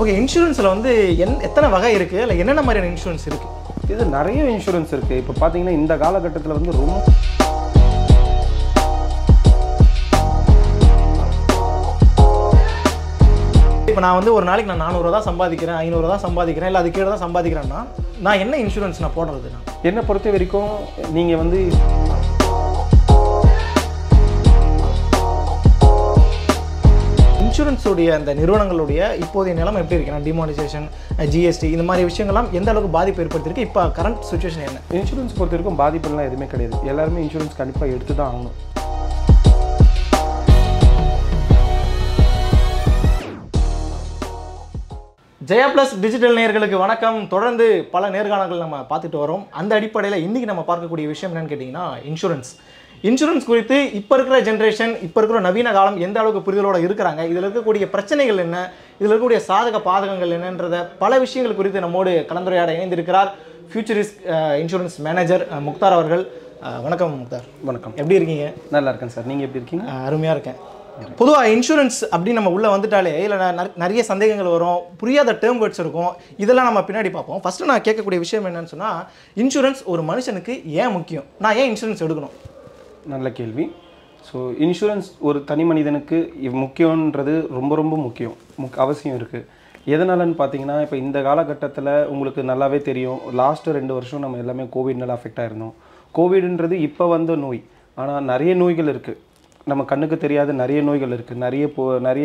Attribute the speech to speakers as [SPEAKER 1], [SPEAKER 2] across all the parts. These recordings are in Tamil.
[SPEAKER 1] ஓகே இன்சூரன்ஸில் வந்து என் எத்தனை வகை இருக்குது இல்லை என்னென்ன மாதிரியான இன்சூரன்ஸ் இருக்குது
[SPEAKER 2] இது நிறைய இன்சூரன்ஸ் இருக்குது இப்போ பார்த்தீங்கன்னா இந்த காலகட்டத்தில் வந்து ரொம்ப
[SPEAKER 1] இப்போ நான் வந்து ஒரு நாளைக்கு நான் நானூறுவா தான் சம்பாதிக்கிறேன் ஐநூறுவா தான் சம்பாதிக்கிறேன் இல்லை அது கீழே தான் சம்பாதிக்கிறேன்னா நான் என்ன இன்சூரன்ஸ் நான் போடுறது நான்
[SPEAKER 2] என்னை பொறுத்த வரைக்கும் நீங்கள் வந்து
[SPEAKER 1] இன்சூரன்ஸுடைய அந்த நிறுவனங்களுடைய இப்போதைய நிலைமை எப்படி இருக்குன்னா டிமானிசேஷன் ஜிஎஸ்டி இந்த மாதிரி விஷயங்கள்லாம் எந்த அளவுக்கு பாதிப்பு ஏற்படுத்தியிருக்கு இப்போ கரண்ட் சுச்சுவேஷன் என்ன
[SPEAKER 2] இன்சூரன்ஸ் பொறுத்த வரைக்கும் பாதிப்புலாம் எதுவுமே கிடையாது எல்லாருமே இன்சூரன்ஸ் கண்டிப்பாக எடுத்து தான் ஆகணும்
[SPEAKER 1] ஜெயா ப்ளஸ் டிஜிட்டல் நேயர்களுக்கு வணக்கம் தொடர்ந்து பல நேர்காணல்கள் நம்ம பார்த்துட்டு வரோம் அந்த அடிப்படையில் இன்றைக்கி நம்ம பார்க்கக்கூடிய விஷயம் என்னன்னு கேட்டிங்கன்னா இன்சூரன்ஸ் இன்சூரன்ஸ் குறித்து இப்போ இருக்கிற ஜென்ரேஷன் இப்போ இருக்கிற நவீன காலம் எந்த அளவுக்கு புரிதலோட இருக்கிறாங்க இதில் இருக்கக்கூடிய பிரச்சனைகள் என்ன இதில் இருக்கக்கூடிய சாதக பாதகங்கள் என்னன்றத பல விஷயங்கள் குறித்து நம்மோடு கலந்துரையாட இணைந்திருக்கிறார் ஃபியூச்சரிஸ்ட் இன்சூரன்ஸ் மேனேஜர் அஹ், முக்தார் அவர்கள் அஹ், வணக்கம் முக்தார்
[SPEAKER 2] வணக்கம்
[SPEAKER 1] எப்படி இருக்கீங்க
[SPEAKER 2] நல்லா இருக்கேன் சார் நீங்கள் எப்படி இருக்கீங்க
[SPEAKER 1] அருமையாக இருக்கேன் பொதுவாக இன்சூரன்ஸ் அப்படின்னு நம்ம உள்ளே வந்துட்டாலே இல்லை நிறைய சந்தேகங்கள் வரும் புரியாத டேர்ம் வேர்ட்ஸ் இருக்கும் இதெல்லாம் நம்ம பின்னாடி பார்ப்போம் ஃபஸ்ட்டு நான் கேட்கக்கூடிய விஷயம் என்னன்னு சொன்னால் இன்சூரன்ஸ் ஒரு மனுஷனுக்கு ஏன் முக்கியம் நான் ஏன் இன்சூரன்ஸ் எடுக்கணும்
[SPEAKER 2] நல்ல கேள்வி ஸோ இன்சூரன்ஸ் ஒரு தனி மனிதனுக்கு இவ் முக்கியன்றது ரொம்ப ரொம்ப முக்கியம் முக் அவசியம் இருக்குது எதனாலன்னு பார்த்தீங்கன்னா இப்போ இந்த காலகட்டத்தில் உங்களுக்கு நல்லாவே தெரியும் லாஸ்ட்டு ரெண்டு வருஷம் நம்ம எல்லாமே கோவிட்னால அஃபெக்ட் ஆயிருந்தோம் கோவிட்ன்றது இப்போ வந்த நோய் ஆனால் நிறைய நோய்கள் இருக்குது நம்ம கண்ணுக்கு தெரியாத நிறைய நோய்கள் இருக்குது நிறைய போ நிறைய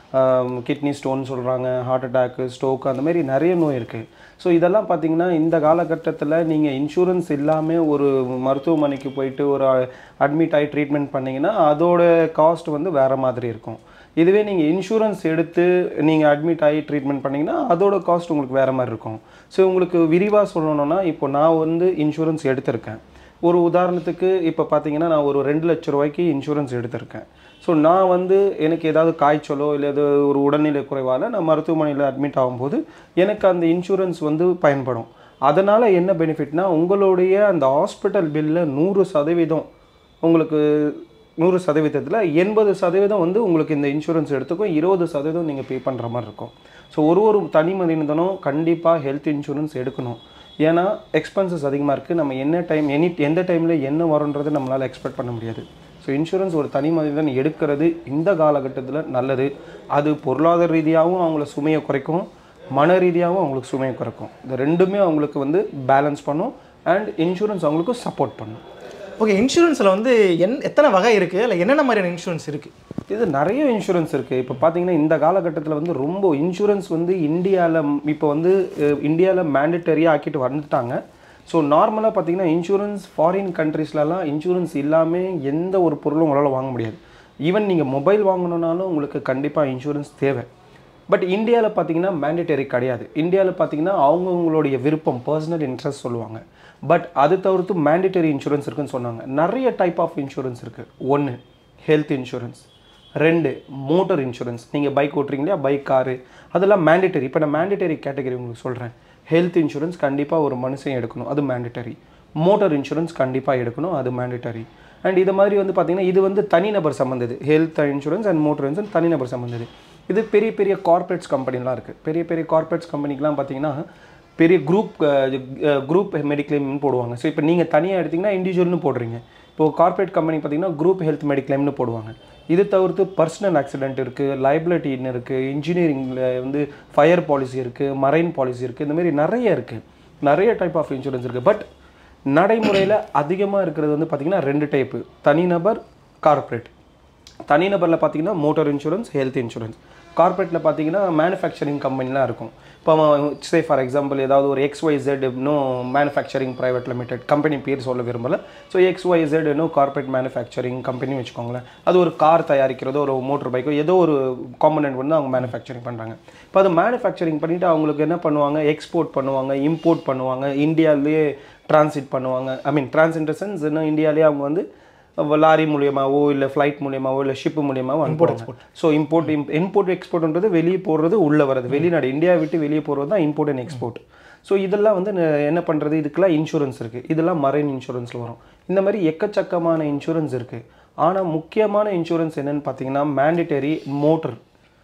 [SPEAKER 2] கிட்னி ஸ்டோன் சொல்கிறாங்க ஹார்ட் அட்டாக்கு ஸ்ட்ரோக் அந்த மாதிரி நிறைய நோய் இருக்குது ஸோ இதெல்லாம் பார்த்தீங்கன்னா இந்த காலகட்டத்தில் நீங்கள் இன்சூரன்ஸ் இல்லாமல் ஒரு மருத்துவமனைக்கு போயிட்டு ஒரு அட்மிட் ஆகி ட்ரீட்மெண்ட் பண்ணீங்கன்னா அதோட காஸ்ட் வந்து வேறு மாதிரி இருக்கும் இதுவே நீங்கள் இன்சூரன்ஸ் எடுத்து நீங்கள் அட்மிட் ஆகி ட்ரீட்மெண்ட் பண்ணீங்கன்னா அதோட காஸ்ட் உங்களுக்கு வேறு மாதிரி இருக்கும் ஸோ உங்களுக்கு விரிவாக சொல்லணும்னா இப்போ நான் வந்து இன்சூரன்ஸ் எடுத்திருக்கேன் ஒரு உதாரணத்துக்கு இப்போ பார்த்தீங்கன்னா நான் ஒரு ரெண்டு லட்ச ரூபாய்க்கு இன்சூரன்ஸ் எடுத்திருக்கேன் ஸோ நான் வந்து எனக்கு ஏதாவது காய்ச்சலோ இல்லை ஏதோ ஒரு உடல்நிலை குறைவால் நான் மருத்துவமனையில் அட்மிட் ஆகும்போது எனக்கு அந்த இன்சூரன்ஸ் வந்து பயன்படும் அதனால் என்ன பெனிஃபிட்னா உங்களுடைய அந்த ஹாஸ்பிட்டல் பில்லில் நூறு சதவீதம் உங்களுக்கு நூறு சதவீதத்தில் எண்பது சதவீதம் வந்து உங்களுக்கு இந்த இன்சூரன்ஸ் எடுத்துக்கும் இருபது சதவீதம் நீங்கள் பே பண்ணுற மாதிரி இருக்கும் ஸோ ஒரு ஒரு தனி மனிதனும் கண்டிப்பாக ஹெல்த் இன்சூரன்ஸ் எடுக்கணும் ஏன்னா எக்ஸ்பென்சஸ் அதிகமாக இருக்குது நம்ம என்ன டைம் எனி எந்த டைமில் என்ன வரும்ன்றது நம்மளால் எக்ஸ்பெக்ட் பண்ண முடியாது ஸோ இன்சூரன்ஸ் ஒரு தனி மனிதன் எடுக்கிறது இந்த காலகட்டத்தில் நல்லது அது பொருளாதார ரீதியாகவும் அவங்கள சுமையை குறைக்கும் மன ரீதியாகவும் அவங்களுக்கு சுமையை குறைக்கும் இந்த ரெண்டுமே அவங்களுக்கு வந்து பேலன்ஸ் பண்ணும் அண்ட் இன்சூரன்ஸ் அவங்களுக்கு சப்போர்ட் பண்ணும்
[SPEAKER 1] ஓகே இன்சூரன்ஸில் வந்து என் எத்தனை வகை இருக்குது இல்லை என்னென்ன மாதிரியான இன்சூரன்ஸ் இருக்குது
[SPEAKER 2] இது நிறைய இன்சூரன்ஸ் இருக்குது இப்போ பார்த்தீங்கன்னா இந்த காலகட்டத்தில் வந்து ரொம்ப இன்சூரன்ஸ் வந்து இந்தியாவில் இப்போ வந்து இந்தியாவில் மேண்டட்டரியாக ஆக்கிட்டு வந்துட்டாங்க ஸோ நார்மலாக பார்த்தீங்கன்னா இன்சூரன்ஸ் ஃபாரின் கண்ட்ரீஸ்லலாம் இன்சூரன்ஸ் இல்லாமல் எந்த ஒரு பொருளும் உங்களால் வாங்க முடியாது ஈவன் நீங்கள் மொபைல் வாங்கணுன்னாலும் உங்களுக்கு கண்டிப்பாக இன்சூரன்ஸ் தேவை பட் இந்தியாவில் பார்த்தீங்கன்னா மேண்டேட்டரி கிடையாது இந்தியாவில் பார்த்தீங்கன்னா அவங்கவுங்களுடைய விருப்பம் பர்சனல் இன்ட்ரெஸ்ட் சொல்லுவாங்க பட் அது தவிர்த்து மேண்டேட்டரி இன்சூரன்ஸ் இருக்குன்னு சொன்னாங்க நிறைய டைப் ஆஃப் இன்சூரன்ஸ் இருக்குது ஒன்று ஹெல்த் இன்சூரன்ஸ் ரெண்டு மோட்டர் இன்சூரன்ஸ் நீங்கள் பைக் ஓட்டுறீங்க இல்லையா பைக் காரு அதெல்லாம் மேண்டேட்டரி இப்போ நான் மேண்டேட்டரி கேட்டகரி உங்களுக்கு சொல்கிறேன் ஹெல்த் இன்சூரன்ஸ் கண்டிப்பாக ஒரு மனுஷன் எடுக்கணும் அது மேண்டேட்டரி மோட்டார் இன்சூரன்ஸ் கண்டிப்பாக எடுக்கணும் அது மேண்டேட்டரி அண்ட் இது மாதிரி வந்து பார்த்தீங்கன்னா இது வந்து தனிநபர் சம்மந்தது health insurance and motor insurance தனிநபர் சம்மந்தது இது பெரிய பெரிய கார்ப்பரேட்ஸ் கம்பெனிலாம் இருக்குது பெரிய பெரிய கார்ப்பரேட்ஸ் கம்பெனிக்கெலாம் பார்த்தீங்கன்னா பெரிய குரூப் குரூப் மெடிக்ளைம்னு போடுவாங்க ஸோ இப்போ நீங்கள் தனியாக எடுத்தீங்கன்னா இண்டிவிஜுவல்னு போடுறீங்க இப்போ கார்ப்பரேட் கம்பெனி பார்த்தீங்கன்னா குரூப் ஹெல்த் மெடிக்ளைம்னு போடுவாங்க இது தவிர்த்து பர்சனல் ஆக்சிடென்ட் இருக்குது லைபிலிட்டின்னு இருக்குது இன்ஜினியரிங்கில் வந்து ஃபயர் பாலிசி இருக்குது மரைன் பாலிசி இருக்குது இந்த மாதிரி நிறைய இருக்குது நிறைய டைப் ஆஃப் இன்சூரன்ஸ் இருக்குது பட் நடைமுறையில் அதிகமாக இருக்கிறது வந்து பார்த்திங்கன்னா ரெண்டு டைப்பு தனிநபர் கார்ப்பரேட் தனிநபரில் பார்த்தீங்கன்னா மோட்டார் இன்சூரன்ஸ் ஹெல்த் இன்சூரன்ஸ் கார்ப்பரேட்டில் பார்த்தீங்கன்னா மேனுஃபேக்சரிங் கம்பெனிலாம் இருக்கும் இப்போ சே ஃபார் எக்ஸாம்பிள் ஏதாவது ஒரு எக்ஸ் ஒய் ஜெட் இன்னும் மேனுஃபேக்சரிங் ப்ரைவேட் லிமிடெட் கம்பெனி பேர் சொல்ல விரும்பல ஸோ எக்ஸ் ஒய் ஜெட் இன்னும் கார்ப்பரேட் மேனுஃபேக்சரிங் கம்பெனி வச்சுக்கோங்களேன் அது ஒரு கார் தயாரிக்கிறதோ ஒரு மோட்டர் பைக்கோ ஏதோ ஒரு காம்பனன்ட் வந்து அவங்க மேனுஃபேக்சரிங் பண்ணுறாங்க இப்போ அது மேனுஃபேக்சரிங் பண்ணிவிட்டு அவங்களுக்கு என்ன பண்ணுவாங்க எக்ஸ்போர்ட் பண்ணுவாங்க இம்போர்ட் பண்ணுவாங்க இந்தியாவிலேயே டிரான்சிட் பண்ணுவாங்க ஐ மீன் டிரான்சிட் சென்ஸ் இன்னும் இந்தியாவிலேயே அவங்க வந்து லாரி மூலியமாவோ இல்லை ஃப்ளைட் மூலியமாவோ இல்லை ஷிப் மூலியமாவோ அனுப்புவாங்க ஸோ இம்போர்ட் இம்போர்ட் எக்ஸ்போர்ட்ன்றது வெளியே போடுறது உள்ளே வருது வெளிநாடு இந்தியா விட்டு வெளியே போகிறது தான் இம்போர்ட் அண்ட் எக்ஸ்போர்ட் ஸோ இதெல்லாம் வந்து ந- என்ன பண்ணுறது இதுக்கெல்லாம் இன்சூரன்ஸ் இருக்குது இதெல்லாம் மரைன் இன்சூரன்ஸில் வரும் இந்த மாதிரி எக்கச்சக்கமான இன்சூரன்ஸ் இருக்குது ஆனால் முக்கியமான இன்சூரன்ஸ் என்னன்னு பார்த்தீங்கன்னா மேண்டிட்டரி மோட்டர்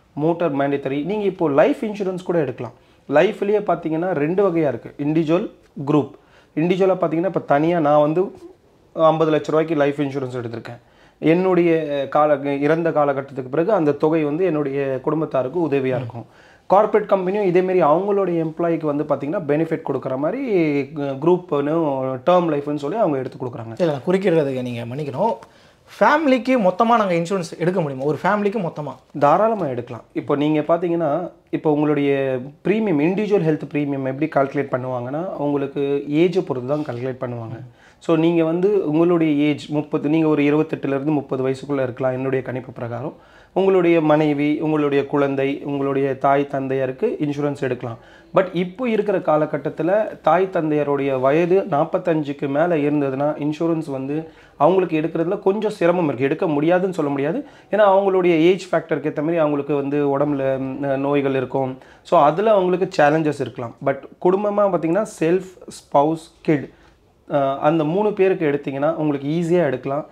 [SPEAKER 2] மோட்டார் மேண்டேட்டரி நீங்கள் இப்போ லைஃப் இன்சூரன்ஸ் கூட எடுக்கலாம் லைஃப்லேயே பார்த்தீங்கன்னா ரெண்டு வகையாக இருக்குது இண்டிவிஜுவல் குரூப் இண்டிவிஜுவலாக பார்த்தீங்கன்னா இப்போ தனியாக நான் வந்து ஐம்பது லட்ச ரூபாய்க்கு லைஃப் இன்சூரன்ஸ் எடுத்திருக்கேன் என்னுடைய கால இறந்த காலகட்டத்துக்கு பிறகு அந்த தொகை வந்து என்னுடைய குடும்பத்தாருக்கு உதவியாக இருக்கும் கார்ப்பரேட் கம்பெனியும் இதேமாரி அவங்களுடைய எம்ப்ளாய்க்கு வந்து பார்த்தீங்கன்னா பெனிஃபிட் கொடுக்குற மாதிரி குரூப்னு டேர்ம் லைஃப்னு சொல்லி அவங்க எடுத்து கொடுக்குறாங்க
[SPEAKER 1] இல்லை நான் குறிக்கிறதுக்கு நீங்கள் மன்னிக்கணும் ஃபேமிலிக்கு மொத்தமாக நாங்கள் இன்சூரன்ஸ் எடுக்க முடியுமா ஒரு ஃபேமிலிக்கு மொத்தமாக
[SPEAKER 2] தாராளமாக எடுக்கலாம் இப்போ நீங்கள் பார்த்தீங்கன்னா இப்போ உங்களுடைய ப்ரீமியம் இண்டிவிஜுவல் ஹெல்த் ப்ரீமியம் எப்படி கால்குலேட் பண்ணுவாங்கன்னா உங்களுக்கு ஏஜை பொறுத்து தான் கால்குலேட் பண்ணுவாங்க ஸோ நீங்கள் வந்து உங்களுடைய ஏஜ் முப்பது நீங்கள் ஒரு இருபத்தெட்டுலேருந்து முப்பது வயசுக்குள்ளே இருக்கலாம் என்னுடைய கணிப்பு பிரகாரம் உங்களுடைய மனைவி உங்களுடைய குழந்தை உங்களுடைய தாய் தந்தையருக்கு இன்சூரன்ஸ் எடுக்கலாம் பட் இப்போ இருக்கிற காலகட்டத்தில் தாய் தந்தையருடைய வயது நாற்பத்தஞ்சுக்கு மேலே இருந்ததுன்னா இன்சூரன்ஸ் வந்து அவங்களுக்கு எடுக்கிறதுல கொஞ்சம் சிரமம் இருக்குது எடுக்க முடியாதுன்னு சொல்ல முடியாது ஏன்னா அவங்களுடைய ஏஜ் ஃபேக்டருக்கு ஏற்ற மாதிரி அவங்களுக்கு வந்து உடம்புல ம், நோய்கள் இருக்கும் ஸோ அதில் அவங்களுக்கு சேலஞ்சஸ் இருக்கலாம் பட் குடும்பமாக பார்த்தீங்கன்னா செல்ஃப் ஸ்பவுஸ் கிட் அந்த மூணு பேருக்கு எடுத்தீங்கன்னா உங்களுக்கு ஈஸியாக எடுக்கலாம்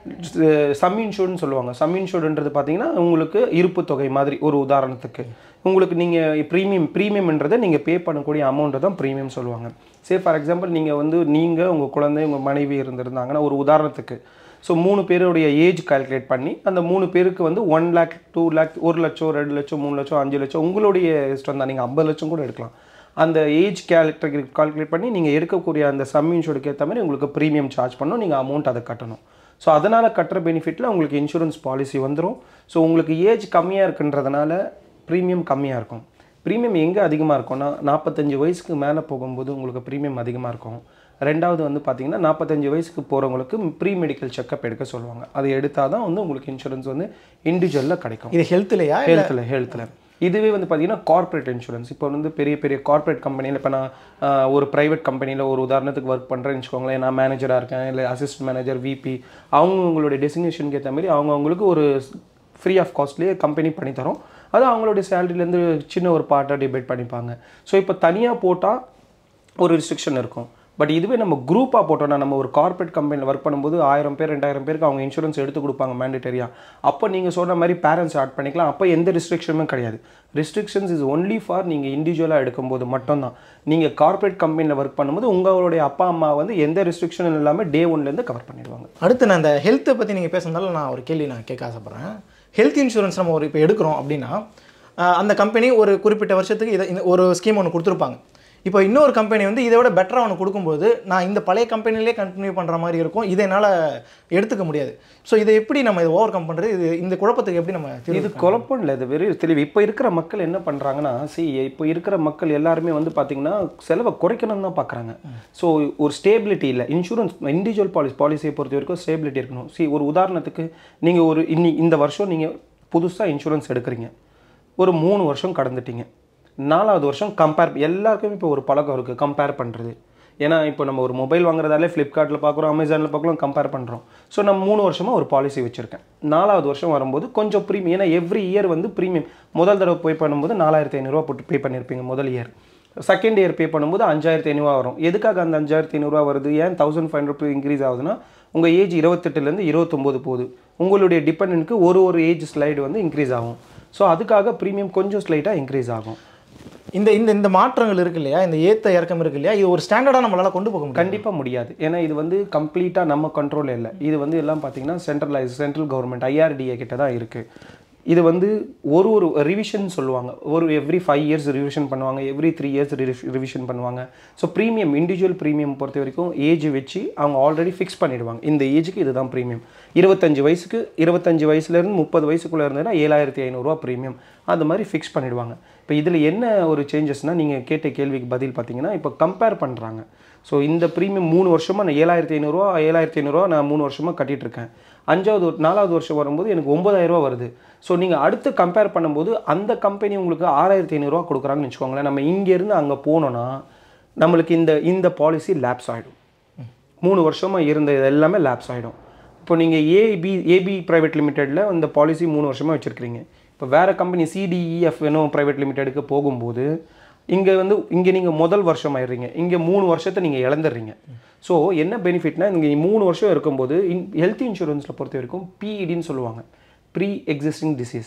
[SPEAKER 2] சம் இன்சூர்னு சொல்லுவாங்க சம் இன்சூர்ன்றது பார்த்தீங்கன்னா உங்களுக்கு இருப்பு தொகை மாதிரி ஒரு உதாரணத்துக்கு உங்களுக்கு நீங்கள் ப்ரீமியம் ப்ரீமியம்ன்றதை நீங்கள் பே பண்ணக்கூடிய அமௌண்ட்டை தான் ப்ரீமியம் சொல்லுவாங்க சே ஃபார் எக்ஸாம்பிள் நீங்கள் வந்து நீங்கள் உங்கள் குழந்தை உங்கள் மனைவி இருந்திருந்தாங்கன்னா ஒரு உதாரணத்துக்கு ஸோ மூணு பேருடைய ஏஜ் கால்குலேட் பண்ணி அந்த மூணு பேருக்கு வந்து ஒன் லேக் டூ லேக் ஒரு லட்சம் ரெண்டு லட்சம் மூணு லட்சம் அஞ்சு லட்சம் உங்களுடைய இஷ்டம் தான் நீங்கள் ஐம்பது லட்சம் கூட எடுக்கலாம் அந்த ஏஜ் கேல்குலேட் கால்குலேட் பண்ணி நீங்கள் எடுக்கக்கூடிய அந்த சம் இன்சூருக்கு ஏற்ற மாதிரி உங்களுக்கு ப்ரீமியம் சார்ஜ் பண்ணணும் நீங்கள் அமௌண்ட் அதை கட்டணும் ஸோ அதனால் கட்டுற பெனிஃபிட்டில் உங்களுக்கு இன்சூரன்ஸ் பாலிசி வந்துடும் ஸோ உங்களுக்கு ஏஜ் கம்மியாக இருக்குன்றதுனால ப்ரீமியம் கம்மியாக இருக்கும் ப்ரீமியம் எங்கே அதிகமாக இருக்கும்னா நாற்பத்தஞ்சு வயசுக்கு மேலே போகும்போது உங்களுக்கு ப்ரீமியம் அதிகமாக இருக்கும் ரெண்டாவது வந்து பார்த்தீங்கன்னா நாற்பத்தஞ்சு வயசுக்கு போகிறவங்களுக்கு ப்ரீ மெடிக்கல் செக்கப் எடுக்க சொல்லுவாங்க அது எடுத்தால் தான் வந்து உங்களுக்கு இன்சூரன்ஸ் வந்து இண்டிவிஜுவலில் கிடைக்கும்
[SPEAKER 1] இது ஹெல்த்லையா
[SPEAKER 2] ஹெல்த்தில் ஹெல்த்தில் இதுவே வந்து பார்த்தீங்கன்னா கார்ப்பரேட் இன்சூரன்ஸ் இப்போ வந்து பெரிய பெரிய கார்ப்பரேட் கம்பெனியில் இப்போ நான் ஆஹ், ஒரு ப்ரைவேட் கம்பெனியில் ஒரு உதாரணத்துக்கு ஒர்க் பண்ணுறேன்னு வச்சுக்கோங்களேன் நான் மேனேஜராக இருக்கேன் இல்லை அசிஸ்டன்ட் மேனேஜர் விபி அவங்கவுங்களுடைய டெசிக்னேஷனுக்கு ஏற்ற மாதிரி அவங்கவுங்களுக்கு ஒரு ஃப்ரீ ஆஃப் காஸ்ட்லேயே கம்பெனி பண்ணி தரோம் அது அவங்களுடைய சேலரியிலேருந்து சின்ன ஒரு பார்ட்டாக டிபேட் பண்ணிப்பாங்க ஸோ இப்போ தனியாக போட்டால் ஒரு ரெஸ்ட்ரிக்ஷன் இருக்கும் பட் இதுவே நம்ம குரூப்பாக போட்டோம்னா நம்ம ஒரு கார்ப்பரேட் கம்பெனியில் ஒர்க் பண்ணும்போது ஆயிரம் பேர் ரெண்டாயிரம் பேருக்கு அவங்க இன்சூரன்ஸ் எடுத்து கொடுப்பாங்க மேண்டேட்டரியாக அப்போ நீங்கள் சொன்ன மாதிரி பேரண்ட்ஸ் ஆட் பண்ணிக்கலாம் அப்போ எந்த ரெஸ்ட்ரிக்ஷனுமே கிடையாது ரெஸ்ட்ரிக்ஷன்ஸ் இஸ் ஒன்லி ஃபார் நீங்கள் இண்டிவிஜுவலாக எடுக்கும்போது மட்டும்தான் நீங்கள் கார்ப்பரேட் கம்பெனியில் ஒர்க் பண்ணும்போது உங்களுடைய அப்பா அம்மா வந்து எந்த ரெஸ்ட்ரிக்ஷனும் இல்லாமல் டே ஒன்லேருந்து கவர் பண்ணிடுவாங்க
[SPEAKER 1] அடுத்து நான் இந்த ஹெல்த்தை பற்றி நீங்கள் பேசுனதால நான் ஒரு கேள்வி நான் கேட்க ஆசைப்பட்றேன் ஹெல்த் இன்சூரன்ஸ் நம்ம ஒரு இப்போ எடுக்கிறோம் அப்படின்னா ஆஹ், அந்த கம்பெனி ஒரு குறிப்பிட்ட வருஷத்துக்கு இதை இந்த ஒரு ஸ்கீம் ஒன்று கொடுத்துருப்பாங்க இப்போ இன்னொரு கம்பெனி வந்து இதை விட பெட்டராக ஒன்று கொடுக்கும்போது நான் இந்த பழைய கம்பெனிலே கண்டினியூ பண்ணுற மாதிரி இருக்கும் இதை என்னால் எடுத்துக்க முடியாது ஸோ இதை எப்படி நம்ம இதை ஓவர் கம் பண்ணுறது இது இந்த குழப்பத்துக்கு எப்படி நம்ம தீர்வு
[SPEAKER 2] இது குழப்பம் இல்லை இது வெறும் தெளிவு இப்போ இருக்கிற மக்கள் என்ன பண்ணுறாங்கன்னா சி இப்போ இருக்கிற மக்கள் எல்லாருமே வந்து பார்த்தீங்கன்னா செலவை குறைக்கணும்னு தான் பார்க்குறாங்க ஸோ ஒரு ஸ்டேபிலிட்டி இல்லை இன்சூரன்ஸ் இண்டிவிஜுவல் பாலிசி பாலிசியை பொறுத்த வரைக்கும் ஸ்டேபிலிட்டி இருக்கணும் சி ஒரு உதாரணத்துக்கு நீங்கள் ஒரு இன்னி இந்த வருஷம் நீங்கள் புதுசாக இன்சூரன்ஸ் எடுக்கிறீங்க ஒரு மூணு வருஷம் கடந்துட்டீங்க நாலாவது வருஷம் கம்பேர் எல்லாருக்குமே இப்போ ஒரு பழக்கம் இருக்குது கம்பேர் பண்ணுறது ஏன்னா இப்போ நம்ம ஒரு மொபைல் வாங்குறதாலே ஃப்ளிப்கார்ட்டில் பார்க்குறோம் அமேசானில் பார்க்குறோம் கம்பேர் பண்ணுறோம் ஸோ நான் மூணு வருஷமாக ஒரு பாலிசி வச்சுருக்கேன் நாலாவது வருஷம் வரும்போது கொஞ்சம் ப்ரீமியம் ஏன்னா எவ்ரி இயர் வந்து ப்ரீமியம் முதல் தடவை பே பண்ணும்போது நாலாயிரத்தி ஐநூறுரூவா போட்டு பே பண்ணியிருப்பீங்க முதல் இயர் செகண்ட் இயர் பே பண்ணும்போது அஞ்சாயிரத்தி ஐநூறுவா வரும் எதுக்காக அந்த அஞ்சாயிரத்தி ஐநூறுரூவா வருது ஏன் தௌசண்ட் ஃபைவ் ஹண்ட்ரட் இன்க்ரீஸ் ஆகுதுன்னா உங்கள் ஏஜ் இருபத்தெட்டுலேருந்து இருபத்தொம்போது போகுது உங்களுடைய டிபெண்ட்க்கு ஒரு ஒரு ஏஜ் ஸ்லைடு வந்து இன்க்ரீஸ் ஆகும் ஸோ அதுக்காக ப்ரீமியம் கொஞ்சம் ஸ்லைட்டாக இன்க்ரீஸ் ஆகும்
[SPEAKER 1] இந்த இந்த இந்த மாற்றங்கள் இருக்கு இல்லையா இந்த ஏத்த இறக்கம் இருக்கு இல்லையா இது ஒரு ஸ்டாண்டர்டாக நம்மளால கொண்டு போக முடியும்
[SPEAKER 2] கண்டிப்பாக முடியாது ஏன்னா இது வந்து கம்ப்ளீட்டாக நம்ம கண்ட்ரோல் இல்லை இது வந்து எல்லாம் பார்த்தீங்கன்னா சென்ட்ரலைஸ் சென்ட்ரல் கவர்மெண்ட் ஐஆர்டிஏ கிட்ட தான் இருக்குது இது வந்து ஒரு ஒரு ரிவிஷன் சொல்லுவாங்க ஒரு எவ்ரி ஃபைவ் இயர்ஸ் ரிவிஷன் பண்ணுவாங்க எவ்ரி த்ரீ இயர்ஸ் ரிவிஷன் பண்ணுவாங்க ஸோ ப்ரீமியம் இண்டிவிஜுவல் ப்ரீமியம் பொறுத்த வரைக்கும் ஏஜ் வச்சு அவங்க ஆல்ரெடி ஃபிக்ஸ் பண்ணிடுவாங்க இந்த ஏஜுக்கு இதுதான் ப்ரீமியம் இருபத்தஞ்சு வயசுக்கு இருபத்தஞ்சு வயசுலேருந்து முப்பது வயசுக்குள்ளே இருந்ததுன்னா ஏழாயிரத்தி ஐநூறுரூவா ப்ரீமியம் அது மாதிரி ஃபிக்ஸ் பண்ணிடுவாங்க இப்போ இதில் என்ன ஒரு சேஞ்சஸ்னால் நீங்கள் கேட்ட கேள்விக்கு பதில் பார்த்தீங்கன்னா இப்போ கம்பேர் பண்ணுறாங்க ஸோ இந்த ப்ரீமியம் மூணு வருஷமாக நான் ஏழாயிரத்தி ஐநூறுரூவா ஏழாயிரத்தி ஐநூறுரூவா நான் மூணு வருஷமாக கட்டிட்டு இருக்கேன் அஞ்சாவது ஒரு- நாலாவது வருஷம் வரும்போது எனக்கு ஒம்பதாயிரரூவா வருது ஸோ நீங்கள் அடுத்து கம்பேர் பண்ணும்போது அந்த கம்பெனி உங்களுக்கு ஆறாயிரத்தி ஐநூறுரூவா கொடுக்குறாங்கன்னு வச்சுக்கோங்களேன் நம்ம இங்கேருந்து அங்கே போனோன்னா நம்மளுக்கு இந்த இந்த பாலிசி லேப்ஸ் ஆகிடும் மூணு வருஷமாக இருந்த இது எல்லாமே லேப்ஸ் ஆகிடும் இப்போ நீங்கள் ஏபி ஏபி ப்ரைவேட் லிமிடெடில் இந்த பாலிசி மூணு வருஷமாக வச்சுருக்கிறீங்க இப்போ வேறு கம்பெனி சிடிஇஎஃப் வேணும் ப்ரைவேட் லிமிடெடுக்கு போகும்போது இங்கே வந்து இங்கே நீங்கள் முதல் வருஷம் ஆயிடுறீங்க இங்கே மூணு வருஷத்தை நீங்கள் இழந்துடுறீங்க ஸோ என்ன பெனிஃபிட்னா இங்கே மூணு வருஷம் இருக்கும்போது இன் ஹெல்த் இன்சூரன்ஸில் பொறுத்த வரைக்கும் பிஇடின்னு சொல்லுவாங்க ப்ரீ எக்ஸிஸ்டிங் டிசீஸ்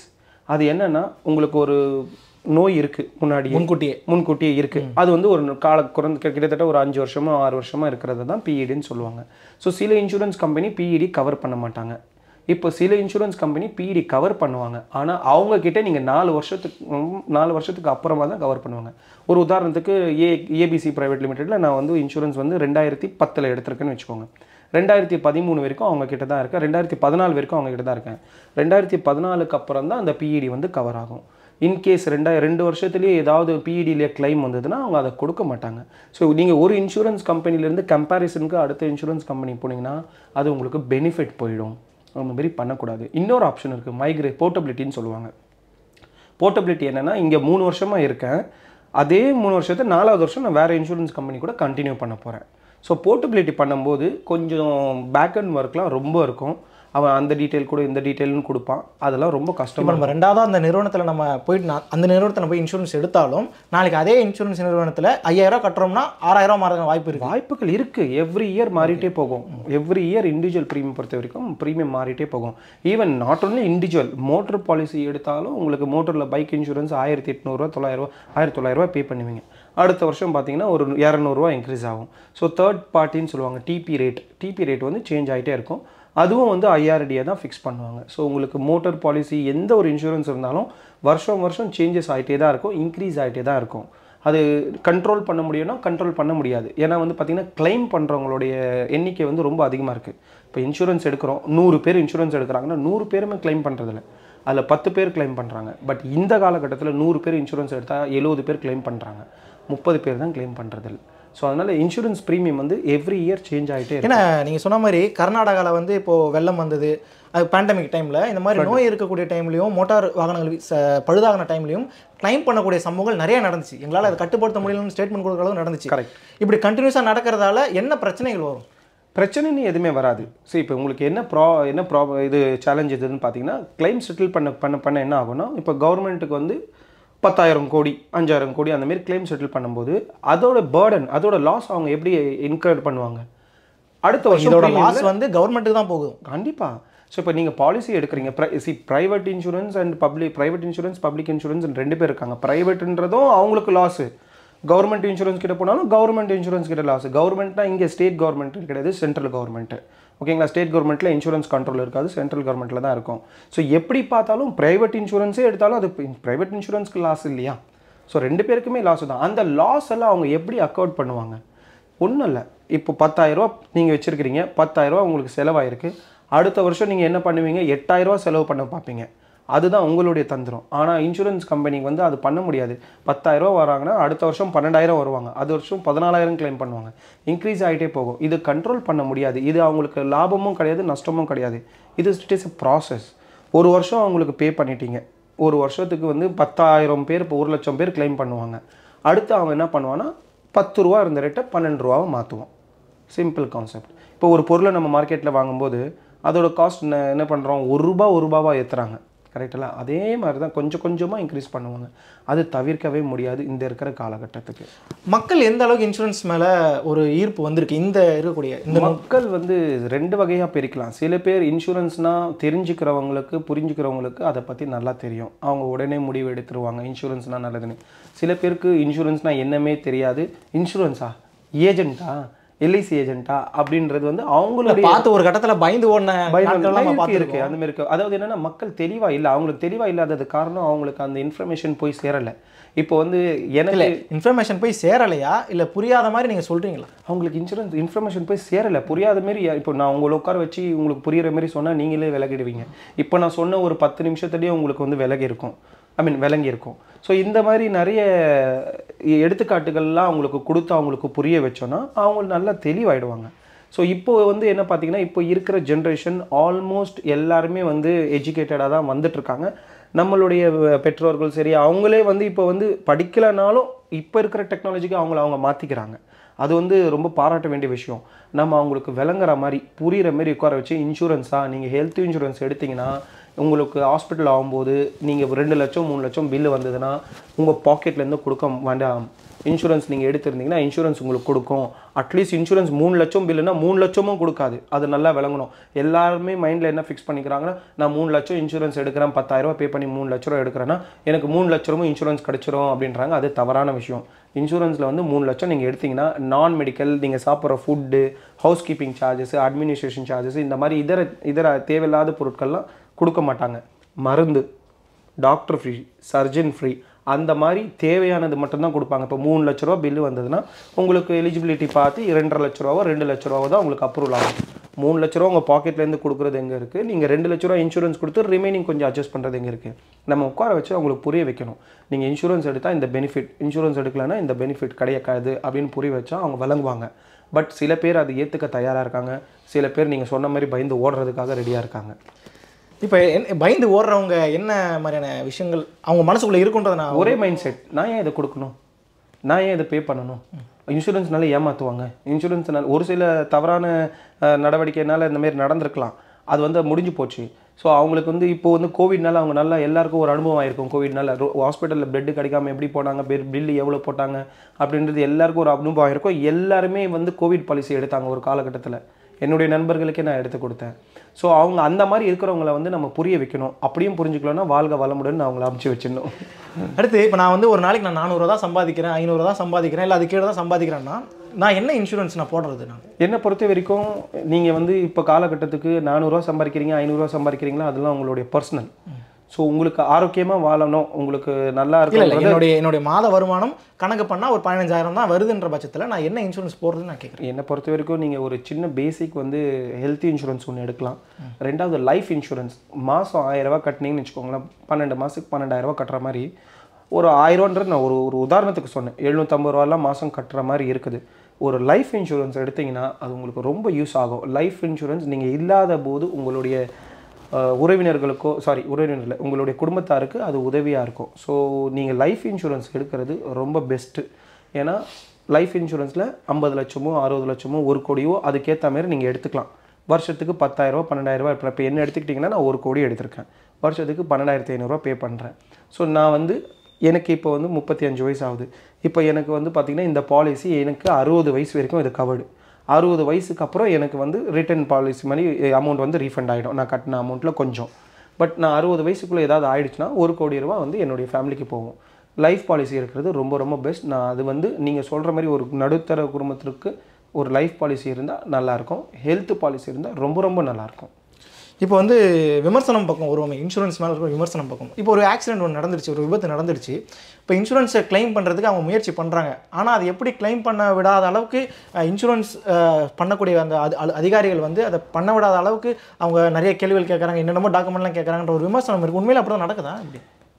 [SPEAKER 2] அது என்னன்னா உங்களுக்கு ஒரு நோய் இருக்கு முன்னாடி
[SPEAKER 1] முன்கூட்டியே
[SPEAKER 2] முன்கூட்டியே இருக்கு அது வந்து ஒரு கால குறைந்த கிட்டத்தட்ட ஒரு அஞ்சு வருஷமா ஆறு வருஷமா இருக்கிறது தான் பிஇடின்னு சொல்லுவாங்க ஸோ சில இன்சூரன்ஸ் கம்பெனி பிஇடி கவர் பண்ண மாட்டாங்க இப்போ சில இன்சூரன்ஸ் கம்பெனி பிஇடி கவர் பண்ணுவாங்க ஆனால் அவங்க கிட்ட நீங்கள் நாலு வருஷத்துக்கு ம், நாலு வருஷத்துக்கு அப்புறமா தான் கவர் பண்ணுவாங்க ஒரு உதாரணத்துக்கு ஏ ஏபிசி பிரைவேட் லிமிடெட்ல நான் வந்து இன்சூரன்ஸ் வந்து ரெண்டாயிரத்தி பத்தில் எடுத்திருக்கேன்னு வச்சுக்கோங்க ரெண்டாயிரத்தி பதிமூணு வரைக்கும் அவங்க கிட்ட தான் இருக்கேன் ரெண்டாயிரத்தி பதினாலு வரைக்கும் அவங்க கிட்ட தான் இருக்கேன் ரெண்டாயிரத்தி பதினாலுக்கு அப்புறம் தான் அந்த பிஇடி வந்து கவர் ஆகும் இன்கேஸ் ரெண்டாய ரெண்டு வருஷத்துலேயே ஏதாவது பிஇடியிலே கிளைம் வந்ததுன்னா அவங்க அதை கொடுக்க மாட்டாங்க ஸோ நீங்கள் ஒரு இன்சூரன்ஸ் கம்பெனிலேருந்து கம்பேரிசனுக்கு அடுத்த இன்சூரன்ஸ் கம்பெனி போனீங்கன்னா அது உங்களுக்கு பெனிஃபிட் போயிடும் அந்த மாதிரி பண்ணக்கூடாது இன்னொரு ஆப்ஷன் இருக்குது மைக்ரே போர்ட்டபிலிட்டின்னு சொல்லுவாங்க போர்ட்டபிலிட்டி என்னன்னா இங்கே மூணு வருஷமாக இருக்கேன் அதே மூணு வருஷத்தை நாலாவது வருஷம் நான் வேறு இன்சூரன்ஸ் கம்பெனி கூட கண்டினியூ பண்ண போகிறேன் ஸோ போர்ட்டபிலிட்டி பண்ணும்போது கொஞ்சம் பேக் அண்ட் ஒர்க்லாம் ரொம்ப இருக்கும் அவன் அந்த டீட்டெயில் கூட இந்த டீட்டெயில்னு கொடுப்பான் அதெல்லாம் ரொம்ப கஷ்டமாக
[SPEAKER 1] இப்போ நம்ம ரெண்டாவது அந்த நிறுவனத்தில் நம்ம போயிட்டு நான் அந்த நிறுவனத்தில் போய் இன்சூரன்ஸ் எடுத்தாலும் நாளைக்கு அதே இன்சூரன்ஸ் நிறுவனத்தில் ஐயாயிரம் கட்டுறோம்னா ஆறாயிரம் மாற வாய்ப்பு இருக்கு
[SPEAKER 2] வாய்ப்புகள் இருக்கு எவ்ரி இயர் மாறிட்டே போகும் எவ்ரி இயர் இண்டிவிஜுவல் ப்ரீமியம் பொறுத்த வரைக்கும் ப்ரீமியம் மாறிட்டே போகும் even not only individual motor policy எடுத்தாலும் உங்களுக்கு மோட்டரில் பைக் இன்சூரன்ஸ் ஆயிரத்தி எட்நூறுவா தொள்ளாயிரரூவா ஆயிரத்தி தொள்ளாயிரரூவா பே பண்ணுவீங்க அடுத்த வருஷம் பார்த்தீங்கன்னா ஒரு இரநூறுவா இன்க்ரீஸ் ஆகும் ஸோ தேர்ட் பார்ட்டின்னு சொல்லுவாங்க டிபி ரேட் டிபி ரேட் வந்து சேஞ்ச் ஆகிட்டே இருக்கும் அதுவும் வந்து ஐஆர்டியை தான் ஃபிக்ஸ் பண்ணுவாங்க ஸோ உங்களுக்கு மோட்டார் பாலிசி எந்த ஒரு இன்சூரன்ஸ் இருந்தாலும் வருஷம் வருஷம் சேஞ்சஸ் ஆகிட்டே தான் இருக்கும் இன்க்ரீஸ் ஆகிட்டே தான் இருக்கும் அது கண்ட்ரோல் பண்ண முடியும்னா கண்ட்ரோல் பண்ண முடியாது ஏன்னா வந்து பார்த்திங்கன்னா கிளைம் பண்ணுறவங்களுடைய எண்ணிக்கை வந்து ரொம்ப அதிகமாக இருக்குது இப்போ இன்சூரன்ஸ் எடுக்கிறோம் நூறு பேர் இன்சூரன்ஸ் எடுக்கிறாங்கன்னா நூறு பேருமே கிளைம் பண்ணுறதில்ல அதில் பத்து பேர் கிளைம் பண்ணுறாங்க பட் இந்த காலகட்டத்தில் நூறு பேர் இன்சூரன்ஸ் எடுத்தால் எழுபது பேர் கிளைம் பண்ணுறாங்க முப்பது பேர் தான் கிளைம் பண்ணுறதில்ல ஸோ அதனால் இன்சூரன்ஸ் ப்ரீமியம் வந்து எவ்ரி இயர் சேஞ்ச் ஆகிட்டே இருக்கும்
[SPEAKER 1] ஏன்னா நீங்கள் சொன்ன மாதிரி கர்நாடகாவில் வந்து இப்போ வெள்ளம் வந்தது அது பேண்டமிக் டைமில் இந்த மாதிரி நோய் இருக்கக்கூடிய டைம்லையும் மோட்டார் வாகனங்கள் ச- பழுதாகின டைம்லையும் கிளைம் பண்ணக்கூடிய சம்பவங்கள் நிறைய நடந்துச்சு எங்களால் அதை கட்டுப்படுத்த முடியலன்னு ஸ்டேட்மெண்ட் கொடுக்குற அளவு நடந்துச்சு
[SPEAKER 2] Correct.
[SPEAKER 1] இப்படி கண்டினியூஸாக நடக்கிறதால என்ன பிரச்சனைகள் வரும்
[SPEAKER 2] பிரச்சனைன்னு எதுவுமே வராது ஸோ இப்போ உங்களுக்கு என்ன ப்ரா என்ன ப்ரா இது சேலஞ்ச் எதுன்னு பார்த்தீங்கன்னா கிளைம் செட்டில் பண்ண பண்ண பண்ண என்ன ஆகும்னா இப்போ கவர்மெண்ட்டுக்கு வந்து பத்தாயிரம் கோடி அஞ்சாயிரம் கோடி அந்த மாதிரி கிளைம் செட்டில் பண்ணும்போது அதோட பேர்டன் அதோட லாஸ் அவங்க எப்படி இன்கர் பண்ணுவாங்க அடுத்த வருஷம்
[SPEAKER 1] இதோட
[SPEAKER 2] premium
[SPEAKER 1] லாஸ் வந்து கவர்மெண்ட்டுக்கு தான் போகும்
[SPEAKER 2] கண்டிப்பா ஸோ இப்போ நீங்கள் பாலிசி எடுக்கிறீங்க சி private insurance and public private insurance public insurance ரெண்டு பேர் இருக்காங்க ப்ரைவேட்ன்றதும் அவங்களுக்கு லாஸு கவர்மெண்ட் இன்சூரன்ஸ் கிட்ட போனாலும் கவர்மெண்ட் இன்சூரன்ஸ் கிட்ட லாஸ் கவர்மெண்ட்னா இங்கே ஸ்டேட் கவர்மெண்ட் கிடையாது சென்ட்ரல் கவர்மெண்ட் ஓகேங்களா ஸ்டேட் கவர்மெண்ட்டில் இன்சூரன்ஸ் கண்ட்ரோல் இருக்காது சென்ட்ரல் கவர்மெண்ட்டில் தான் இருக்கும் ஸோ எப்படி பார்த்தாலும் ப்ரைவேட் இன்சூரன்ஸே எடுத்தாலும் அது ப்ரைவேட் இன்சூரன்ஸ்க்கு லாஸ் இல்லையா ஸோ ரெண்டு பேருக்குமே லாஸ் தான் அந்த லாஸ் எல்லாம் அவங்க எப்படி அக்கவுண்ட் பண்ணுவாங்க ஒன்றும் இல்லை இப்போ பத்தாயிரரூவா நீங்கள் வச்சுருக்கிறீங்க பத்தாயிரரூவா உங்களுக்கு செலவாயிருக்கு அடுத்த வருஷம் நீங்கள் என்ன பண்ணுவீங்க எட்டாயிரரூவா செலவு பண்ண பார்ப்பீங்க அதுதான் உங்களுடைய தந்திரம் ஆனால் இன்சூரன்ஸ் கம்பெனிக்கு வந்து அது பண்ண முடியாது பத்தாயிரரூவா வராங்கன்னா அடுத்த வருஷம் பன்னெண்டாயிரம் வருவாங்க அது வருஷம் பதினாலாயிரம் கிளைம் பண்ணுவாங்க இன்க்ரீஸ் ஆகிட்டே போகும் இது கண்ட்ரோல் பண்ண முடியாது இது அவங்களுக்கு லாபமும் கிடையாது நஷ்டமும் கிடையாது இது இட் இஸ் எ ப்ராசஸ் ஒரு வருஷம் அவங்களுக்கு பே பண்ணிட்டீங்க ஒரு வருஷத்துக்கு வந்து பத்தாயிரம் பேர் இப்போ ஒரு லட்சம் பேர் கிளைம் பண்ணுவாங்க அடுத்து அவன் என்ன பண்ணுவான்னா பத்து ரூபா இருந்த ரேட்டை பன்னெண்டு ரூபாவை மாற்றுவோம் சிம்பிள் கான்செப்ட் இப்போ ஒரு பொருளை நம்ம மார்க்கெட்டில் வாங்கும்போது அதோட காஸ்ட் என்ன என்ன பண்ணுறோம் ஒரு ரூபா ஒரு ரூபாவாக ஏற்றுறாங்க கரெக்டல்ல அதே மாதிரி தான் கொஞ்சம் கொஞ்சமாக இன்க்ரீஸ் பண்ணுவாங்க அது தவிர்க்கவே முடியாது இந்த இருக்கிற காலகட்டத்துக்கு
[SPEAKER 1] மக்கள் எந்த அளவுக்கு இன்சூரன்ஸ் மேலே ஒரு ஈர்ப்பு வந்திருக்கு இந்த இருக்கக்கூடிய இந்த
[SPEAKER 2] மக்கள் வந்து ரெண்டு வகையாக பிரிக்கலாம் சில பேர் இன்சூரன்ஸ்னால் தெரிஞ்சுக்கிறவங்களுக்கு புரிஞ்சுக்கிறவங்களுக்கு அதை பற்றி நல்லா தெரியும் அவங்க உடனே முடிவு எடுத்துருவாங்க இன்சூரன்ஸ்னால் நல்லதுன்னு சில பேருக்கு இன்சூரன்ஸ்னால் என்னமே தெரியாது இன்சூரன்ஸா ஏஜென்ட்டா எல்ஐசி ஏஜென்ட்டா அப்படின்றது வந்து அவங்களுடைய
[SPEAKER 1] பார்த்து ஒரு கட்டத்தில் பயந்து ஓடின நாட்கள் நம்ம
[SPEAKER 2] இருக்கு, இருக்கு
[SPEAKER 1] பார்த்துருக்கோம்
[SPEAKER 2] அந்த மாதிரி இருக்கு அதாவது என்னன்னா மக்கள் தெளிவா இல்ல அவங்களுக்கு தெளிவா இல்லாதது காரணம் அவங்களுக்கு அந்த இன்ஃபர்மேஷன் போய் சேரல இப்போ வந்து எனக்கு
[SPEAKER 1] இன்ஃபர்மேஷன் போய் சேரலையா இல்லை புரியாத மாதிரி நீங்கள் சொல்கிறீங்களா
[SPEAKER 2] அவங்களுக்கு இன்சூரன்ஸ் இன்ஃபர்மேஷன் போய் சேரல புரியாத மாரி இப்போ நான் உங்களை உட்கார வச்சு உங்களுக்கு புரியுற மாதிரி சொன்னா நீங்களே விலகிடுவீங்க இப்போ நான் சொன்ன ஒரு பத்து நிமிஷத்துலேயே உங்களுக்கு வந்து விலகி இருக்கும் ஐ மீன் விளங்கி இருக்கும் ஸோ இந்த மாதிரி நிறைய எடுத்துக்காட்டுகள்லாம் அவங்களுக்கு கொடுத்து அவங்களுக்கு புரிய வச்சோன்னா அவங்க நல்லா தெளிவாயிடுவாங்க ஸோ இப்போ வந்து என்ன பார்த்தீங்கன்னா இப்போ இருக்கிற ஜென்ரேஷன் ஆல்மோஸ்ட் எல்லாருமே வந்து எஜுகேட்டடாக தான் வந்துட்டு இருக்காங்க நம்மளுடைய வ- பெற்றோர்கள் சரி அவங்களே வந்து இப்போ வந்து படிக்கலைனாலும் இப்போ இருக்கிற டெக்னாலஜிக்கு அவங்கள அவங்க மாற்றிக்கிறாங்க அது வந்து ரொம்ப பாராட்ட வேண்டிய விஷயம் நம்ம அவங்களுக்கு விளங்குற மாதிரி புரிகிற மாதிரி உட்கார வச்சு இன்சூரன்ஸா நீங்கள் ஹெல்த் இன்சூரன்ஸ் எடுத்தீங்கன்னா உங்களுக்கு ஹாஸ்பிட்டல் ஆகும்போது நீங்கள் ரெண்டு லட்சம் மூணு லட்சம் பில்லு வந்ததுன்னா உங்கள் பாக்கெட்லேருந்து கொடுக்க வேண்டாம் இன்சூரன்ஸ் நீங்கள் எடுத்திருந்தீங்கன்னா இன்சூரன்ஸ் உங்களுக்கு கொடுக்கும் அட்லீஸ்ட் இன்சூரன்ஸ் மூணு லட்சம் பில்லுனா மூணு லட்சமும் கொடுக்காது அது நல்லா விளங்கணும் எல்லாருமே மைண்டில் என்ன ஃபிக்ஸ் பண்ணிக்கிறாங்கன்னா நான் மூணு லட்சம் இன்சூரன்ஸ் எடுக்கிறேன் பத்தாயிரரூபா பே பண்ணி மூணு லட்ச ரூபா எடுக்கிறேன்னா எனக்கு மூணு லட்ச ரூபாய் இன்சூரன்ஸ் கிடைச்சிரும் அப்படின்றாங்க அது தவறான விஷயம் இன்சூரன்ஸில் வந்து மூணு லட்சம் நீங்கள் எடுத்தீங்கன்னா நான் மெடிக்கல் நீங்கள் சாப்பிட்ற food housekeeping charges administration charges இந்த மாதிரி இதர இதர தேவையில்லாத பொருட்கள்லாம் கொடுக்க மாட்டாங்க மருந்து டாக்டர் ஃப்ரீ சர்ஜன் ஃப்ரீ அந்த மாதிரி தேவையானது மட்டும்தான் கொடுப்பாங்க இப்போ மூணு லட்ச ரூபா பில்லு வந்ததுன்னா உங்களுக்கு எலிஜிபிலிட்டி பார்த்து இரண்டரை லட்ச ரூபாவோ ரெண்டு லட்ச ரூபாவோ தான் உங்களுக்கு அப்ரூவல் ஆகும் மூணு லட்ச ரூபா உங்கள் பாக்கெட்லேருந்து கொடுக்குறது எங்கே இருக்குது நீங்கள் ரெண்டு லட்ச ரூபா இன்சூரன்ஸ் கொடுத்து ரிமைனிங் கொஞ்சம் அட்ஜஸ்ட் பண்ணுறது எங்கே இருக்குது நம்ம உட்கார வச்சு அவங்களுக்கு புரிய வைக்கணும் நீங்கள் இன்சூரன்ஸ் எடுத்தால் இந்த பெனிஃபிட் இன்சூரன்ஸ் எடுக்கலைன்னா இந்த பெனிஃபிட் கிடைக்காது அப்படின்னு புரிய வச்சா அவங்க விளங்குவாங்க பட் சில பேர் அதை ஏற்றுக்க தயாராக இருக்காங்க சில பேர் நீங்கள் சொன்ன மாதிரி பயந்து ஓடுறதுக்காக ரெடியாக இருக்காங்க
[SPEAKER 1] இப்போ பயந்து ஓடுறவங்க என்ன மாதிரியான விஷயங்கள் அவங்க மனசுக்குள்ள இருக்குன்றதை நான்
[SPEAKER 2] ஒரே மைண்ட் செட் நான் ஏன் இதை கொடுக்கணும் நான் ஏன் இதை பே பண்ணணும் இன்சூரன்ஸ்னால ஏமாற்றுவாங்க இன்சூரன்ஸ்னால ஒரு சில தவறான அஹ், நடவடிக்கைனால இந்த மாதிரி நடந்திருக்கலாம் அது வந்து முடிஞ்சு போச்சு ஸோ அவங்களுக்கு வந்து இப்போ வந்து கோவிட்னால அவங்க நல்லா எல்லாருக்கும் ஒரு அனுபவம் ஆயிருக்கும் கோவிட்னால ஹாஸ்பிட்டலில் பெட்டு கிடைக்காம எப்படி போனாங்க பில் பில்லு எவ்வளோ போட்டாங்க அப்படின்றது எல்லாருக்கும் ஒரு அனுபவம் ஆயிருக்கும் எல்லாருமே வந்து கோவிட் பாலிசி எடுத்தாங்க ஒரு காலகட்டத்தில் என்னுடைய நண்பர்களுக்கே நான் எடுத்து கொடுத்தேன் ஸோ அவங்க அந்த மாதிரி இருக்கிறவங்கள வந்து நம்ம புரிய வைக்கணும் அப்படியும் புரிஞ்சுக்கலன்னா வாழ்க வளமுடன் நான் அவங்கள அமுச்சு வச்சிடணும்
[SPEAKER 1] அடுத்து இப்போ நான் வந்து ஒரு நாளைக்கு நான் நானூறு தான் சம்பாதிக்கிறேன் ஐநூறு தான் சம்பாதிக்கிறேன் இல்லை அது கீழே தான் சம்பாதிக்கிறேன்னா நான் என்ன இன்சூரன்ஸ் நான் போடுறது நான்
[SPEAKER 2] என்னை பொறுத்த வரைக்கும் நீங்கள் வந்து இப்போ காலகட்டத்துக்கு நானூறுரூவா சம்பாதிக்கிறீங்க ஐநூறுரூவா சம்பாதிக்கிறீங்களா அதெல்லாம் உங்களுடைய பர்சனல் ஸோ உங்களுக்கு ஆரோக்கியமாக வாழணும் உங்களுக்கு நல்லா
[SPEAKER 1] இல்லை இல்லை
[SPEAKER 2] இருக்கும்
[SPEAKER 1] என்னுடைய என்னுடைய மாத வருமானம் கணக்கு பண்ணால் ஒரு பதினஞ்சாயிரம் தான் வருதுன்ற பட்சத்தில் நான் என்ன இன்சூரன்ஸ் போடுறதுன்னு நான் கேட்குறேன்
[SPEAKER 2] என்னை பொறுத்த வரைக்கும் நீங்கள் ஒரு சின்ன பேசிக் வந்து ஹெல்த் இன்சூரன்ஸ் ஒன்று எடுக்கலாம் ரெண்டாவது லைஃப் இன்சூரன்ஸ் மாதம் ஆயிரரூவா கட்டினீங்கன்னு வச்சுக்கோங்களேன் பன்னெண்டு மாதத்துக்கு பன்னெண்டாயிரரூவா கட்டுற மாதிரி ஒரு ஆயிரம்ன்றது நான் ஒரு ஒரு உதாரணத்துக்கு சொன்னேன் எழுநூற்றம்பது ரூபாலாம் மாதம் கட்டுற மாதிரி இருக்குது ஒரு லைஃப் இன்சூரன்ஸ் எடுத்தீங்கன்னா அது உங்களுக்கு ரொம்ப யூஸ் ஆகும் லைஃப் இன்சூரன்ஸ் நீங்கள் இல்லாத போது உங்களுடைய அஹ், உறவினர்களுக்கோ சாரி உறவினர் இல்லை உங்களுடைய குடும்பத்தாருக்கு அது உதவியாக இருக்கும் ஸோ நீங்கள் லைஃப் இன்சூரன்ஸ் எடுக்கிறது ரொம்ப பெஸ்ட்டு ஏன்னா லைஃப் இன்சூரன்ஸில் ஐம்பது லட்சமோ அறுபது லட்சமோ ஒரு கோடியோ அதுக்கேற்ற மாதிரி நீங்கள் எடுத்துக்கலாம் வருஷத்துக்கு பத்தாயிரரூபா பன்னெண்டாயிரரூபா இப்போ இப்போ என்ன எடுத்துக்கிட்டிங்கன்னா நான் ஒரு கோடி எடுத்திருக்கேன் வருஷத்துக்கு பன்னெண்டாயிரத்தி ஐநூறுரூவா பே பண்ணுறேன் ஸோ நான் வந்து எனக்கு இப்போ வந்து முப்பத்தி அஞ்சு வயசு ஆகுது இப்போ எனக்கு வந்து பார்த்திங்கன்னா இந்த பாலிசி எனக்கு அறுபது வயசு வரைக்கும் இது கவர்டு அறுபது வயசுக்கு அப்புறம் எனக்கு வந்து ரிட்டர்ன் பாலிசி மாதிரி அமௌண்ட் வந்து ரீஃபண்ட் ஆகிடும் நான் கட்டின அமௌண்ட்டில் கொஞ்சம் பட் நான் அறுபது வயசுக்குள்ளே ஏதாவது ஆயிடுச்சுன்னா ஒரு கோடி ரூபா வந்து என்னுடைய ஃபேமிலிக்கு போகும் லைஃப் பாலிசி இருக்கிறது ரொம்ப ரொம்ப பெஸ்ட் நான் அது வந்து நீங்கள் சொல்கிற மாதிரி ஒரு நடுத்தர குடும்பத்திற்கு ஒரு லைஃப் பாலிசி இருந்தால் நல்லாயிருக்கும் ஹெல்த் பாலிசி இருந்தால் ரொம்ப ரொம்ப நல்லாயிருக்கும்
[SPEAKER 1] இப்போ வந்து விமர்சனம் பக்கம் வருவாங்க இன்சூரன்ஸ் மேலே இருக்கிற விமர்சனம் பக்கம் இப்போ ஒரு ஆக்சிடென்ட் ஒன்று நடந்துருச்சு ஒரு விபத்து நடந்துருச்சு இப்போ இன்சூரன்ஸை க்ளைம் பண்ணுறதுக்கு அவங்க முயற்சி பண்ணுறாங்க ஆனால் அது எப்படி க்ளைம் பண்ண விடாத அளவுக்கு இன்சூரன்ஸ் பண்ணக்கூடிய அந்த அது அது- அதிகாரிகள் வந்து அதை பண்ண விடாத அளவுக்கு அவங்க நிறைய கேள்விகள் கேட்குறாங்க என்னென்னமோ டாக்குமெண்ட்லாம் கேட்குறாங்கன்ற ஒரு விமர்சனம் இருக்குது உண்மையில் அப்படி தான் நடக்குதா இப்படி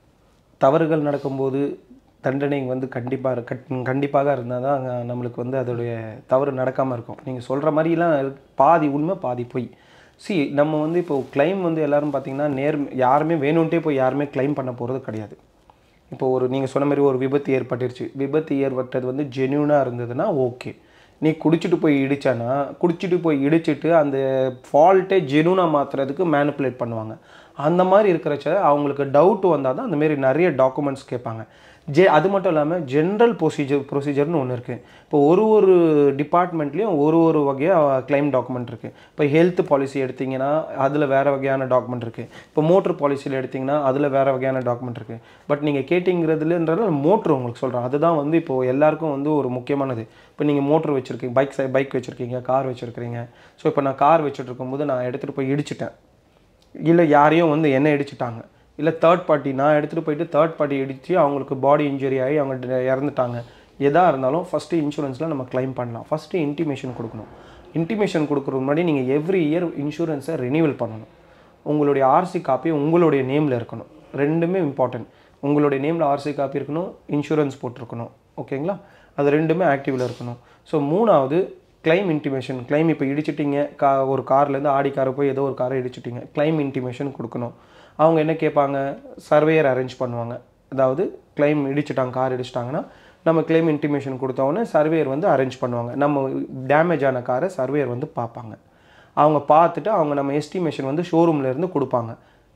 [SPEAKER 2] தவறுகள் நடக்கும்போது தண்டனை வந்து கண்டிப்பாக கட் கண்டிப்பாக இருந்தால் தான் அங்க நம்மளுக்கு வந்து அதோடைய தவறு நடக்காமல் இருக்கும் நீங்கள் சொல்கிற மாதிரிலாம் இருக்கு. பாதி உண்மை பாதி பொய் சி நம்ம வந்து இப்போ claim வந்து எல்லாரும் பார்த்தீங்கன்னா நேர் யாருமே வேணும்ட்டே போய் யாருமே claim பண்ண போகிறது கிடையாது இப்போ ஒரு நீங்கள் சொன்ன மாதிரி ஒரு விபத்து ஏற்பட்டுருச்சு விபத்து ஏற்பட்டது வந்து ஜென்யூனாக இருந்ததுன்னா ஓகே நீ குடிச்சிட்டு போய் இடிச்சானா குடிச்சிட்டு போய் இடிச்சிட்டு அந்த ஃபால்ட்டே ஜெனூனாக மாற்றுறதுக்கு மேனிப்புலேட் பண்ணுவாங்க அந்த மாதிரி இருக்கிறச்ச அவங்களுக்கு டவுட் வந்தால் தான் அந்த மாதிரி நிறைய டாக்குமெண்ட்ஸ் கேட்பாங்க ஜெ அது மட்டும் இல்லாமல் ஜென்ரல் ப்ரொசீஜர் ப்ரொசீஜர்னு ஒன்று இருக்குது இப்போ ஒரு ஒரு டிபார்ட்மெண்ட்லேயும் ஒரு ஒரு வகையாக கிளைம் டாக்குமெண்ட் இருக்குது இப்போ ஹெல்த் பாலிசி எடுத்தீங்கன்னா அதில் வேறு வகையான டாக்குமெண்ட் இருக்குது இப்போ மோட்டர் பாலிசியில் எடுத்தீங்கன்னா அதில் வேறு வகையான டாக்குமெண்ட் இருக்குது பட் நீங்கள் கேட்டிங்கிறதுலன்றது மோட்ரு உங்களுக்கு சொல்கிறேன் அதுதான் வந்து இப்போது எல்லாருக்கும் வந்து ஒரு முக்கியமானது இப்போ நீங்கள் மோட்ரு வச்சுருக்கீங்க பைக் பைக் வச்சுருக்கீங்க கார் வச்சுருக்கீங்க ஸோ இப்போ நான் கார் வச்சுட்டு இருக்கும்போது நான் எடுத்துகிட்டு போய் இடிச்சிட்டேன் இல்லை யாரையும் வந்து என்ன இடிச்சிட்டாங்க இல்லை தேர்ட் பார்ட்டி நான் எடுத்துகிட்டு போயிட்டு தேர்ட் பார்ட்டி இடித்து அவங்களுக்கு பாடி இன்ஜுரி ஆகி அவங்க ட- இறந்துட்டாங்க எதாக இருந்தாலும் ஃபஸ்ட்டு இன்சூரன்ஸில் நம்ம க்ளைம் பண்ணலாம் ஃபஸ்ட்டு இன்டிமேஷன் கொடுக்கணும் இன்டிமேஷன் கொடுக்குறது முன்னாடி நீங்கள் எவ்ரி இயர் இன்சூரன்ஸை ரெனியூவல் பண்ணணும் உங்களுடைய ஆர்சி காப்பி உங்களுடைய நேமில் இருக்கணும் ரெண்டுமே இம்பார்ட்டன்ட் உங்களுடைய நேமில் ஆர்சி காப்பி இருக்கணும் இன்சூரன்ஸ் போட்டிருக்கணும் ஓகேங்களா அது ரெண்டுமே ஆக்டிவில் இருக்கணும் ஸோ மூணாவது கிளைம் இன்டிமேஷன் கிளைம் இப்போ இடிச்சிட்டிங்க கா ஒரு கார்லேருந்து ஆடி காரை போய் ஏதோ ஒரு காரை இடிச்சிட்டிங்க கிளைம் இன்டிமேஷன் கொடுக்கணும் அவங்க என்ன கேட்பாங்க சர்வேயர் அரேஞ்ச் பண்ணுவாங்க அதாவது கிளைம் இடிச்சிட்டாங்க கார் இடிச்சிட்டாங்கன்னா நம்ம கிளைம் இன்டிமேஷன் கொடுத்தோன்னே சர்வேயர் வந்து அரேஞ்ச் பண்ணுவாங்க நம்ம டேமேஜ் ஆன காரை சர்வேயர் வந்து பார்ப்பாங்க அவங்க பார்த்துட்டு அவங்க நம்ம எஸ்டிமேஷன் வந்து ஷோரூம்ல இருந்து கொடுப்பாங்க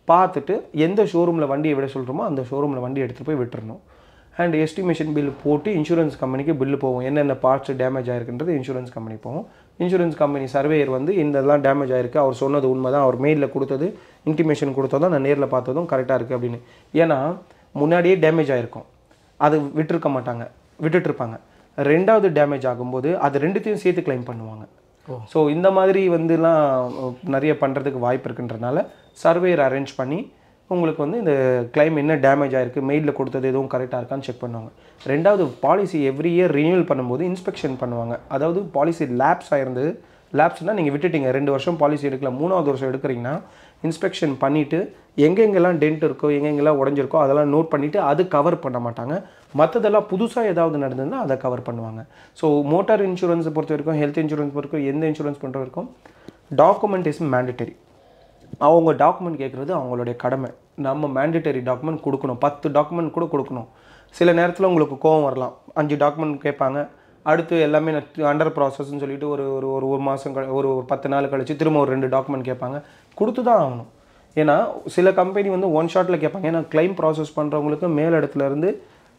[SPEAKER 2] பார்த்துட்டு எந்த ஷோரூமில் வண்டியை விட சொல்கிறோமோ அந்த ஷோரூமில் வண்டி எடுத்துகிட்டு போய் விட்டுறணும் அண்ட் எஸ்டிமேஷன் பில் போட்டு இன்சூரன்ஸ் கம்பெனிக்கு பில்லு போகும் என்னென்ன பார்ட்ஸ் டேமேஜ் ஆயிருக்குன்றது இன்சூரன்ஸ் கம்பெனி போகும் இன்சூரன்ஸ் கம்பெனி சர்வேயர் வந்து இதெல்லாம் டேமேஜ் ஆயிருக்கு அவர் சொன்னது உண்மை தான் அவர் மெயிலில் கொடுத்தது இன்டிமேஷன் கொடுத்ததும் நான் நேரில் பார்த்ததும் கரெக்டாக இருக்குது அப்படின்னு ஏன்னா முன்னாடியே டேமேஜ் ஆயிருக்கும் அது விட்டுருக்க மாட்டாங்க விட்டுட்டு இருப்பாங்க ரெண்டாவது டேமேஜ் ஆகும்போது அது ரெண்டுத்தையும் சேர்த்து க்ளைம் பண்ணுவாங்க ஸோ இந்த மாதிரி வந்துலாம் நிறைய பண்ணுறதுக்கு வாய்ப்பு இருக்குன்றனால சர்வேயர் அரேஞ்ச் பண்ணி உங்களுக்கு வந்து இந்த கிளைம் என்ன டேமேஜ் ஆயிருக்கு மெயிலில் கொடுத்தது எதுவும் கரெக்டாக இருக்கான்னு செக் பண்ணுவாங்க ரெண்டாவது பாலிசி எவ்ரி இயர் ரினியூவல் பண்ணும்போது இன்ஸ்பெக்ஷன் பண்ணுவாங்க அதாவது பாலிசி லேப்ஸ் ஆயிருந்து லேப்ஸ்னால் நீங்கள் விட்டுட்டீங்க ரெண்டு வருஷம் பாலிசி எடுக்கல மூணாவது வருஷம் எடுக்கிறீங்கன்னா இன்ஸ்பெக்ஷன் பண்ணிவிட்டு எங்கெங்கெல்லாம் டென்ட் இருக்கோ எங்கெங்கெல்லாம் உடஞ்சிருக்கோ அதெல்லாம் நோட் பண்ணிவிட்டு அது கவர் பண்ண மாட்டாங்க மற்றதெல்லாம் புதுசாக ஏதாவது நடந்ததுன்னா அதை கவர் பண்ணுவாங்க ஸோ மோட்டார் இன்சூரன்ஸை பொறுத்த வரைக்கும் ஹெல்த் இன்சூரன்ஸ் பொறுத்த வரைக்கும் எந்த இன்சூரன்ஸ் பண்ணுற வரைக்கும் டாக்குமெண்ட் இஸ் மேண்டட்டரி அவங்க டாக்குமெண்ட் கேட்குறது அவங்களுடைய கடமை நம்ம மேண்டட்டரி டாக்குமெண்ட் கொடுக்கணும் பத்து டாக்குமெண்ட் கூட கொடுக்கணும் சில நேரத்தில் உங்களுக்கு கோவம் வரலாம் அஞ்சு டாக்குமெண்ட் கேட்பாங்க அடுத்து எல்லாமே அண்டர் ப்ராசஸ்ன்னு சொல்லிட்டு ஒரு ஒரு ஒரு ஒரு மாதம் கழி ஒரு ஒரு பத்து நாள் கழிச்சு திரும்ப ஒரு ரெண்டு டாக்குமெண்ட் கேட்பாங்க கொடுத்து தான் ஆகணும் ஏன்னா சில கம்பெனி வந்து ஒன் ஷாட்டில் கேட்பாங்க ஏன்னா கிளைம் ப்ராசஸ் பண்ணுறவங்களுக்கு மேல் இடத்துல இருந்து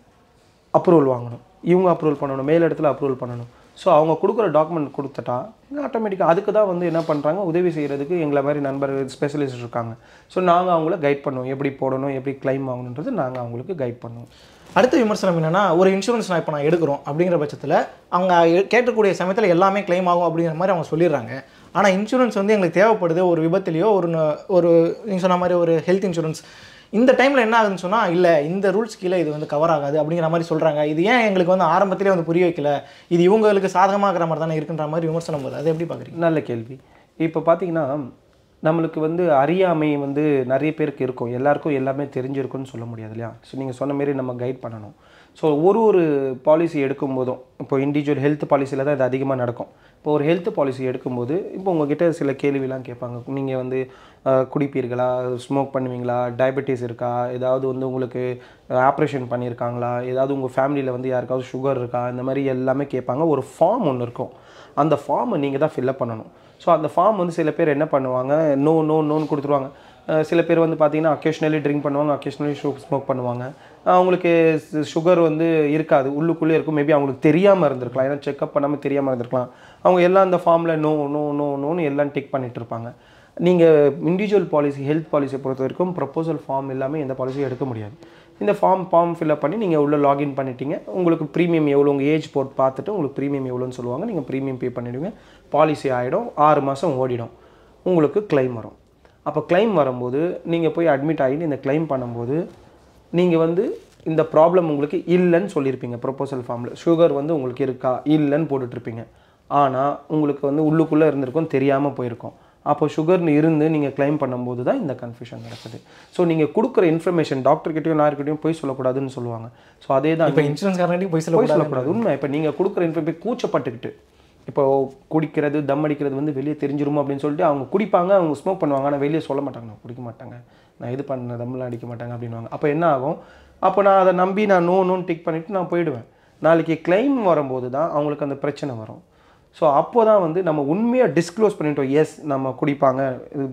[SPEAKER 2] அப்ரூவல் வாங்கணும் இவங்க அப்ரூவல் பண்ணணும் மேல் இடத்துல அப்ரூவல் பண்ணணும் ஸோ அவங்க கொடுக்குற டாக்குமெண்ட் கொடுத்துட்டா ஆட்டோமேட்டிக்காக அதுக்கு தான் வந்து என்ன பண்ணுறாங்க உதவி செய்கிறதுக்கு எங்களை மாதிரி நண்பர் ஸ்பெஷலிஸ்ட் இருக்காங்க ஸோ நாங்கள் அவங்கள கைட் பண்ணுவோம் எப்படி போடணும் எப்படி கிளைம் வாங்கணுன்றது நாங்கள் அவங்களுக்கு கைட் பண்ணுவோம்
[SPEAKER 1] அடுத்த விமர்சனம் என்னன்னா ஒரு இன்சூரன்ஸ் நான் இப்போ நான் எடுக்கிறோம் அப்படிங்கிற பட்சத்தில் அவங்க எ- கேட்கக்கூடிய சமயத்தில் எல்லாமே claim ஆகும் அப்படிங்கிற மாதிரி அவங்க சொல்லிடுறாங்க ஆனால் இன்சூரன்ஸ் வந்து எங்களுக்கு தேவைப்படுது ஒரு விபத்துலையோ ஒரு ந- ஒரு நீங்கள் சொன்ன மாதிரி ஒரு ஹெல்த் இன்சூரன்ஸ் இந்த டைமில் என்ன ஆகுதுன்னு சொன்னால் இல்லை இந்த ரூல்ஸ் கீழே இது வந்து கவர் ஆகாது அப்படிங்கிற மாதிரி சொல்கிறாங்க இது ஏன் எங்களுக்கு வந்து ஆரம்பத்திலே வந்து புரிய வைக்கல இது இவங்களுக்கு சாதகமாகிற மாதிரி தானே இருக்குன்ற மாதிரி விமர்சனம் வருது அதை எப்படி பார்க்குறீங்க
[SPEAKER 2] நல்ல கேள்வி இப்போ பார்த்தீங்கன்னா நம்மளுக்கு வந்து அறியாமை வந்து நிறைய பேருக்கு இருக்கும் எல்லாருக்கும் எல்லாமே தெரிஞ்சிருக்கும்னு சொல்ல முடியாது இல்லையா ஸோ நீங்கள் சொன்ன மாரி நம்ம கைட் பண்ணணும் ஸோ ஒரு ஒரு பாலிசி எடுக்கும் போதும் இப்போ இண்டிவிஜுவல் ஹெல்த் பாலிசியில் தான் இது அதிகமாக நடக்கும் இப்போ ஒரு ஹெல்த் பாலிசி எடுக்கும்போது இப்போ உங்ககிட்ட சில கேள்விலாம் கேட்பாங்க நீங்கள் வந்து அஹ், குடிப்பீர்களா ஸ்மோக் பண்ணுவீங்களா டயபெட்டிஸ் இருக்கா ஏதாவது வந்து உங்களுக்கு ஆப்ரேஷன் பண்ணியிருக்காங்களா ஏதாவது உங்கள் ஃபேமிலியில் வந்து யாருக்காவது சுகர் இருக்கா இந்த மாதிரி எல்லாமே கேட்பாங்க ஒரு ஃபார்ம் ஒன்று இருக்கும் அந்த ஃபார்மை நீங்கள் தான் ஃபில்அப் பண்ணணும் ஸோ அந்த ஃபார்ம் வந்து சில பேர் என்ன பண்ணுவாங்க நோ நோ நோன்னு கொடுத்துருவாங்க அஹ் சில பேர் வந்து பார்த்தீங்கன்னா அக்கேஷ்னலி ட்ரிங்க் பண்ணுவாங்க அக்கேஷ்னலி ஷூ ஸ்மோக் பண்ணுவாங்க அவங்களுக்கு சுகர் வந்து இருக்காது உள்ளுக்குள்ளே இருக்கும் மேபி அவங்களுக்கு தெரியாமல் இருந்திருக்கலாம் ஏன்னா செக்அப் பண்ணாமல் தெரியாமல் இருந்திருக்கலாம் அவங்க எல்லாம் அந்த ஃபார்மில் நோ நோ நோ நோன்னு எல்லாம் டிக் பண்ணிட்டு இருப்பாங்க நீங்கள் இண்டிவிஜுவல் பாலிசி ஹெல்த் பாலிசியை பொறுத்த வரைக்கும் ப்ரப்போசல் ஃபார்ம் இல்லாமல் எந்த பாலிசியும் எடுக்க முடியாது இந்த ஃபார்ம் ஃபார்ம் ஃபில்அப் பண்ணி நீங்கள் உள்ள லாகின் பண்ணிட்டீங்க உங்களுக்கு ப்ரீமியம் எவ்வளோ உங்கள் ஏஜ் போட்டு பார்த்துட்டு உங்களுக்கு ப்ரீமியம் எவ்வளோன்னு சொல்லுவாங்க நீங்கள் ப்ரீமியம் பே பண்ணிடுவீங்க பாலிசி ஆகிடும் ஆறு மாதம் ஓடிடும் உங்களுக்கு claim வரும் அப்போ claim வரும்போது நீங்கள் போய் அட்மிட் ஆகி இந்த claim பண்ணும்போது நீங்கள் வந்து இந்த ப்ராப்ளம் உங்களுக்கு இல்லைன்னு சொல்லியிருப்பீங்க ப்ரொபோசல் ஃபார்மில் சுகர் வந்து உங்களுக்கு இருக்கா இல்லைன்னு போட்டுட்ருப்பீங்க ஆனால் உங்களுக்கு வந்து உள்ளுக்குள்ளே இருந்திருக்கும் தெரியாமல் போயிருக்கும் அப்போ சுகர்னு இருந்து நீங்கள் claim பண்ணும்போது தான் இந்த கன்ஃபியூஷன் நடக்குது ஸோ நீங்கள் கொடுக்குற இன்ஃபர்மேஷன் டாக்டர்கிட்டயும் யார்கிட்டயும் போய் சொல்லக்கூடாதுன்னு சொல்லுவாங்க ஸோ அதே தான்
[SPEAKER 1] இப்போ இன்சூரன்ஸ் காரண்டி போய்
[SPEAKER 2] போய்
[SPEAKER 1] சொல்ல
[SPEAKER 2] சொல்லக்கூடாது உண்மை இப்போ நீங்கள் கொடுக்குற இன்ஃபர்மேஷன் கூச்சப்பட்டுக்கிட்டு இப்போ குடிக்கிறது தம் அடிக்கிறது வந்து வெளியே தெரிஞ்சிருமோ அப்படின்னு சொல்லிட்டு அவங்க குடிப்பாங்க அவங்க ஸ்மோக் பண்ணுவாங்க ஆனால் வெளியே சொல்ல மாட்டாங்க நான் குடிக்க மாட்டாங்க நான் இது பண்ண தம்லாம் அடிக்க மாட்டாங்க அப்படின்வாங்க அப்போ என்ன ஆகும் அப்போ நான் அதை நம்பி நான் நோ நோன்னு டிக் பண்ணிவிட்டு நான் போயிடுவேன் நாளைக்கு claim வரும்போது தான் அவங்களுக்கு அந்த பிரச்சனை வரும் ஸோ அப்போ தான் வந்து நம்ம உண்மையாக டிஸ்க்ளோஸ் பண்ணிட்டோம் எஸ் நம்ம குடிப்பாங்க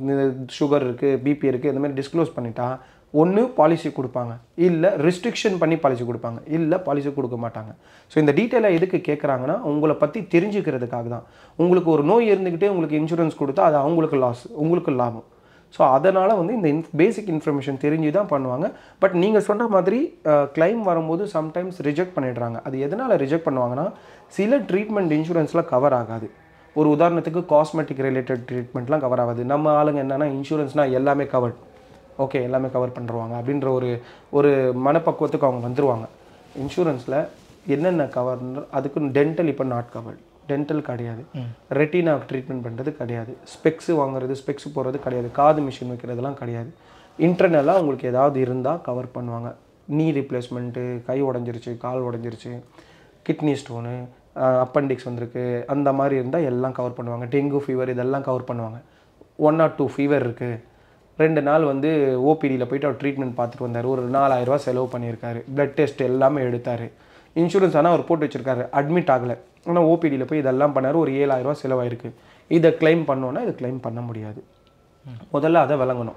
[SPEAKER 2] சுகர் இருக்குது பிபி இருக்குது இந்த மாதிரி டிஸ்க்ளோஸ் பண்ணிட்டா ஒன்று பாலிசி கொடுப்பாங்க இல்லை ரெஸ்ட்ரிக்ஷன் பண்ணி பாலிசி கொடுப்பாங்க இல்லை பாலிசி கொடுக்க மாட்டாங்க ஸோ இந்த டீட்டெயிலை எதுக்கு கேட்குறாங்கன்னா உங்களை பற்றி தெரிஞ்சுக்கிறதுக்காக தான் உங்களுக்கு ஒரு நோய் இருந்துக்கிட்டே உங்களுக்கு இன்சூரன்ஸ் கொடுத்தா அது அவங்களுக்கு லாஸ் உங்களுக்கு லாபம் ஸோ அதனால் வந்து இந்த இன் பேசிக் இன்ஃபர்மேஷன் தெரிஞ்சு தான் பண்ணுவாங்க பட் நீங்கள் சொன்ன மாதிரி கிளைம் வரும்போது சம்டைம்ஸ் ரிஜெக்ட் பண்ணிடுறாங்க அது எதனால் ரிஜெக்ட் பண்ணுவாங்கன்னா சில ட்ரீட்மெண்ட் இன்சூரன்ஸில் கவர் ஆகாது ஒரு உதாரணத்துக்கு காஸ்மெட்டிக் ரிலேட்டட் ட்ரீட்மெண்ட்லாம் கவர் ஆகாது நம்ம ஆளுங்க என்னென்னா இன்சூரன்ஸ்னால் எல்லாமே கவர்ட் ஓகே எல்லாமே கவர் பண்ணுருவாங்க அப்படின்ற ஒரு ஒரு மனப்பக்குவத்துக்கு அவங்க வந்துருவாங்க இன்சூரன்ஸில் என்னென்ன கவர் அதுக்கு டென்டல் இப்போ நாட் கவர்ட் டென்டல் கிடையாது ரெட்டினா ட்ரீட்மெண்ட் பண்ணுறது கிடையாது ஸ்பெக்ஸ் வாங்குறது ஸ்பெக்ஸ் போடுறது கிடையாது காது மிஷின் வைக்கிறதுலாம் கிடையாது இன்டர்னலாக உங்களுக்கு ஏதாவது இருந்தால் கவர் பண்ணுவாங்க நீ ரீப்ளேஸ்மெண்ட்டு கை உடஞ்சிருச்சு கால் உடஞ்சிருச்சு கிட்னி ஸ்டோனு அப்பண்டிக்ஸ் வந்திருக்கு அந்த மாதிரி இருந்தால் எல்லாம் கவர் பண்ணுவாங்க டெங்கு ஃபீவர் இதெல்லாம் கவர் பண்ணுவாங்க ஒன் ஆர் டூ ஃபீவர் இருக்குது ரெண்டு நாள் வந்து ஓபிடியில் போயிட்டு அவர் ட்ரீட்மெண்ட் பார்த்துட்டு வந்தார் ஒரு நாலாயிரரூவா செலவு பண்ணியிருக்காரு பிளட் டெஸ்ட் எல்லாமே எடுத்தார் இன்சூரன்ஸ் ஆனால் அவர் போட்டு வச்சிருக்காரு அட்மிட் ஆகலை ஆனால் ஓபிடியில் போய் இதெல்லாம் பண்ணார் ஒரு ஏழாயிரரூவா செலவாயிருக்கு இதை claim பண்ணோன்னா இதை claim பண்ண முடியாது முதல்ல அதை விளங்கணும்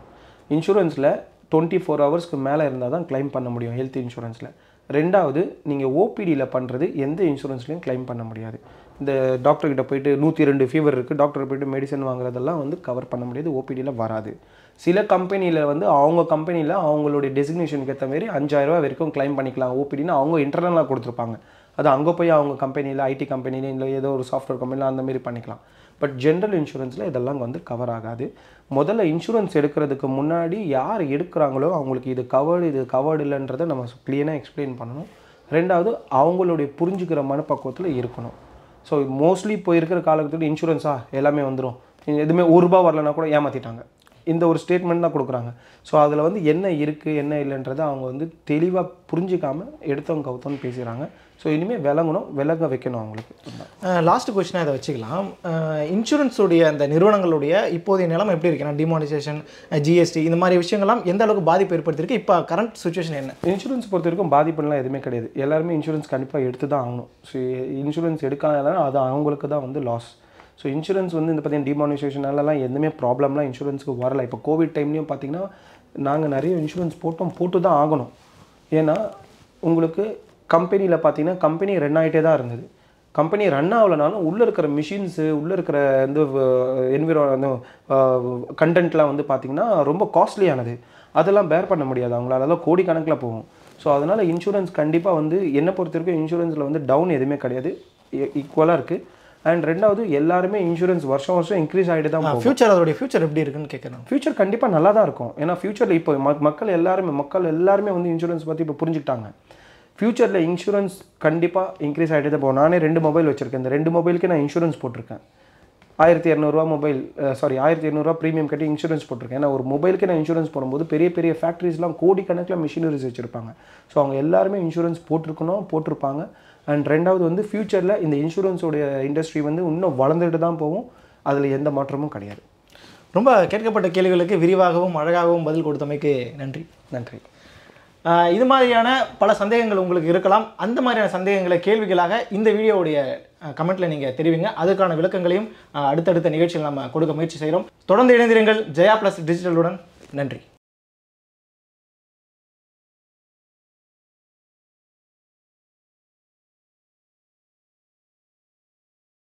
[SPEAKER 2] இன்சூரன்ஸில் டுவெண்ட்டி ஃபோர் ஹவர்ஸ்க்கு மேலே இருந்தால் தான் க்ளைம் பண்ண முடியும் ஹெல்த் இன்சூரன்ஸில் ரெண்டாவது நீங்கள் ஓபிடியில் பண்ணுறது எந்த இன்சூரன்ஸ்லையும் க்ளைம் பண்ண முடியாது இந்த டாக்டர் கிட்ட போயிட்டு நூற்றி ரெண்டு ஃபீவர் இருக்குது டாக்டர் போயிட்டு மெடிசன் வாங்குறதெல்லாம் வந்து கவர் பண்ண முடியாது ஓபிடியில் வராது சில கம்பெனியில் வந்து அவங்க கம்பெனியில் அவங்களுடைய டெசிக்னேஷனுக்கு ஏற்ற மாதிரி அஞ்சாயிரரூவா வரைக்கும் க்ளைம் பண்ணிக்கலாம் ஓபிடின்னு அவங்க இன்டர்னலாக கொடுத்துருப்பாங்க அது அங்கே போய் அவங்க கம்பெனியில் ஐடி கம்பெனியில் இல்லை ஏதோ ஒரு சாஃப்ட்வேர் கம்பெனியில் அந்த மாதிரி பண்ணிக்கலாம் பட் ஜென்ரல் இன்சூரன்ஸில் இதெல்லாம் வந்து கவர் ஆகாது முதல்ல இன்சூரன்ஸ் எடுக்கிறதுக்கு முன்னாடி யார் எடுக்கிறாங்களோ அவங்களுக்கு இது கவர்டு இது கவர்டு இல்லைன்றதை நம்ம க்ளீனாக எக்ஸ்பிளைன் பண்ணணும் ரெண்டாவது அவங்களுடைய புரிஞ்சுக்கிற மனப்பக்குவத்தில் இருக்கணும் ஸோ மோஸ்ட்லி இப்போ இருக்கிற காலகட்டத்தில் இன்சூரன்ஸா எல்லாமே வந்துடும் எதுவுமே ஒரு ரூபா வரலனா கூட ஏமாற்றிட்டாங்க இந்த ஒரு ஸ்டேட்மெண்ட் தான் கொடுக்குறாங்க ஸோ அதில் வந்து என்ன இருக்குது என்ன இல்லைன்றதை அவங்க வந்து தெளிவாக புரிஞ்சிக்காம எடுத்தவங்க கவுத்தோன்னு பேசுகிறாங்க ஸோ இனிமேல் விளங்கணும் விளங்க வைக்கணும் அவங்களுக்கு
[SPEAKER 1] லாஸ்ட் கொஸ்டினாக இதை வச்சுக்கலாம் இன்சூரன்ஸுடைய அந்த நிறுவனங்களுடைய இப்போதைய நிலைமை எப்படி இருக்குன்னா டிமானிசேஷன் ஜிஎஸ்டி இந்த மாதிரி விஷயங்கள்லாம் எந்த அளவுக்கு பாதிப்பு ஏற்படுத்தியிருக்கு இப்போ கரண்ட் சுச்சுவேஷன் என்ன
[SPEAKER 2] இன்சூரன்ஸ் பொறுத்த வரைக்கும் பாதிப்புலாம் எதுவுமே கிடையாது எல்லாருமே இன்சூரன்ஸ் கண்டிப்பாக எடுத்து தான் ஆகணும் ஸோ இன்சூரன்ஸ் எடுக்காதனால அது அவங்களுக்கு தான் வந்து லாஸ் ஸோ இன்சூரன்ஸ் வந்து இந்த பார்த்தீங்கன்னா டிமானிசேஷனாலலாம் எதுவுமே ப்ராப்ளம்லாம் இன்சூரன்ஸுக்கு வரல இப்போ கோவிட் டைம்லையும் பார்த்தீங்கன்னா நாங்கள் நிறைய இன்சூரன்ஸ் போட்டோம் போட்டு தான் ஆகணும் ஏன்னா உங்களுக்கு கம்பெனியில் பார்த்தீங்கன்னா கம்பெனி ரன் ஆகிட்டே தான் இருந்தது கம்பெனி ரன் ஆகலைனாலும் உள்ளே இருக்கிற மிஷின்ஸு உள்ளே இருக்கிற இந்த என்விரோ அந்த கண்டென்ட்லாம் வந்து பார்த்திங்கன்னா ரொம்ப காஸ்ட்லியானது அதெல்லாம் பேர் பண்ண முடியாது அவங்களால அதெல்லாம் கோடிக்கணக்கில் போகும் ஸோ அதனால் இன்சூரன்ஸ் கண்டிப்பாக வந்து என்னை பொறுத்த வரைக்கும் இன்சூரன்ஸில் வந்து டவுன் எதுவுமே கிடையாது ஈக்குவலாக இருக்குது அண்ட் ரெண்டாவது எல்லாருமே இன்சூரன்ஸ் வருஷம் வருஷம் இன்க்ரீஸ் ஆகிட்டு தான் போகும்
[SPEAKER 1] ஃபியூச்சர் அதோடைய ஃபியூச்சர் எப்படி இருக்குன்னு கேட்குறேன்
[SPEAKER 2] ஃபியூச்சர் கண்டிப்பாக நல்லா தான் இருக்கும் ஏன்னா ஃபியூச்சரில் இப்போ ம- மக்கள் எல்லாருமே மக்கள் எல்லாருமே வந்து இன்சூரன்ஸ் பற்றி இப்போ புரிஞ்சுக்கிட்டாங்க ஃபியூச்சரில் இன்சூரன்ஸ் கண்டிப்பாக இன்க்ரீஸ் ஆகிட்டே தான் போகும் நானே ரெண்டு மொபைல் வச்சுருக்கேன் இந்த ரெண்டு மொபைலுக்கு நான் இன்சூரன்ஸ் போட்டிருக்கேன் ஆயிரத்தி இரநூறுவா மொபைல் சாரி ஆயிரத்தி இரநூறுவா ப்ரீமியம் கட்டி இன்சூரன்ஸ் போட்டிருக்கேன் ஏன்னா ஒரு மொபைலுக்கு நான் இன்சூரன்ஸ் போடும்போது பெரிய பெரிய ஃபேக்ட்ரிஸ்லாம் கோடிக்கணக்கில் மிஷினரிஸ் வச்சுருப்பாங்க ஸோ அவங்க எல்லாருமே இன்சூரன்ஸ் போட்டிருக்கணும் போட்டிருப்பாங்க அண்ட் ரெண்டாவது வந்து ஃபியூச்சரில் இந்த இன்சூரன்ஸோடைய இண்டஸ்ட்ரி வந்து இன்னும் வளர்ந்துட்டு தான் போகும் அதில் எந்த மாற்றமும் கிடையாது
[SPEAKER 1] ரொம்ப கேட்கப்பட்ட கேள்விகளுக்கு விரிவாகவும் அழகாகவும் பதில் கொடுத்தமைக்கு நன்றி
[SPEAKER 2] நன்றி
[SPEAKER 1] ஆஹ் இது மாதிரியான பல சந்தேகங்கள் உங்களுக்கு இருக்கலாம் அந்த மாதிரியான சந்தேகங்களை கேள்விகளாக இந்த வீடியோவுடைய கமெண்ட்டில் நீங்கள் தெரிவிங்க அதுக்கான விளக்கங்களையும் ஆஹ் அடுத்தடுத்த நிகழ்ச்சியில் நம்ம கொடுக்க முயற்சி செய்கிறோம் தொடர்ந்து இணைந்திருங்கள் ஜெயா ப்ளஸ் டிஜிட்டலுடன் நன்றி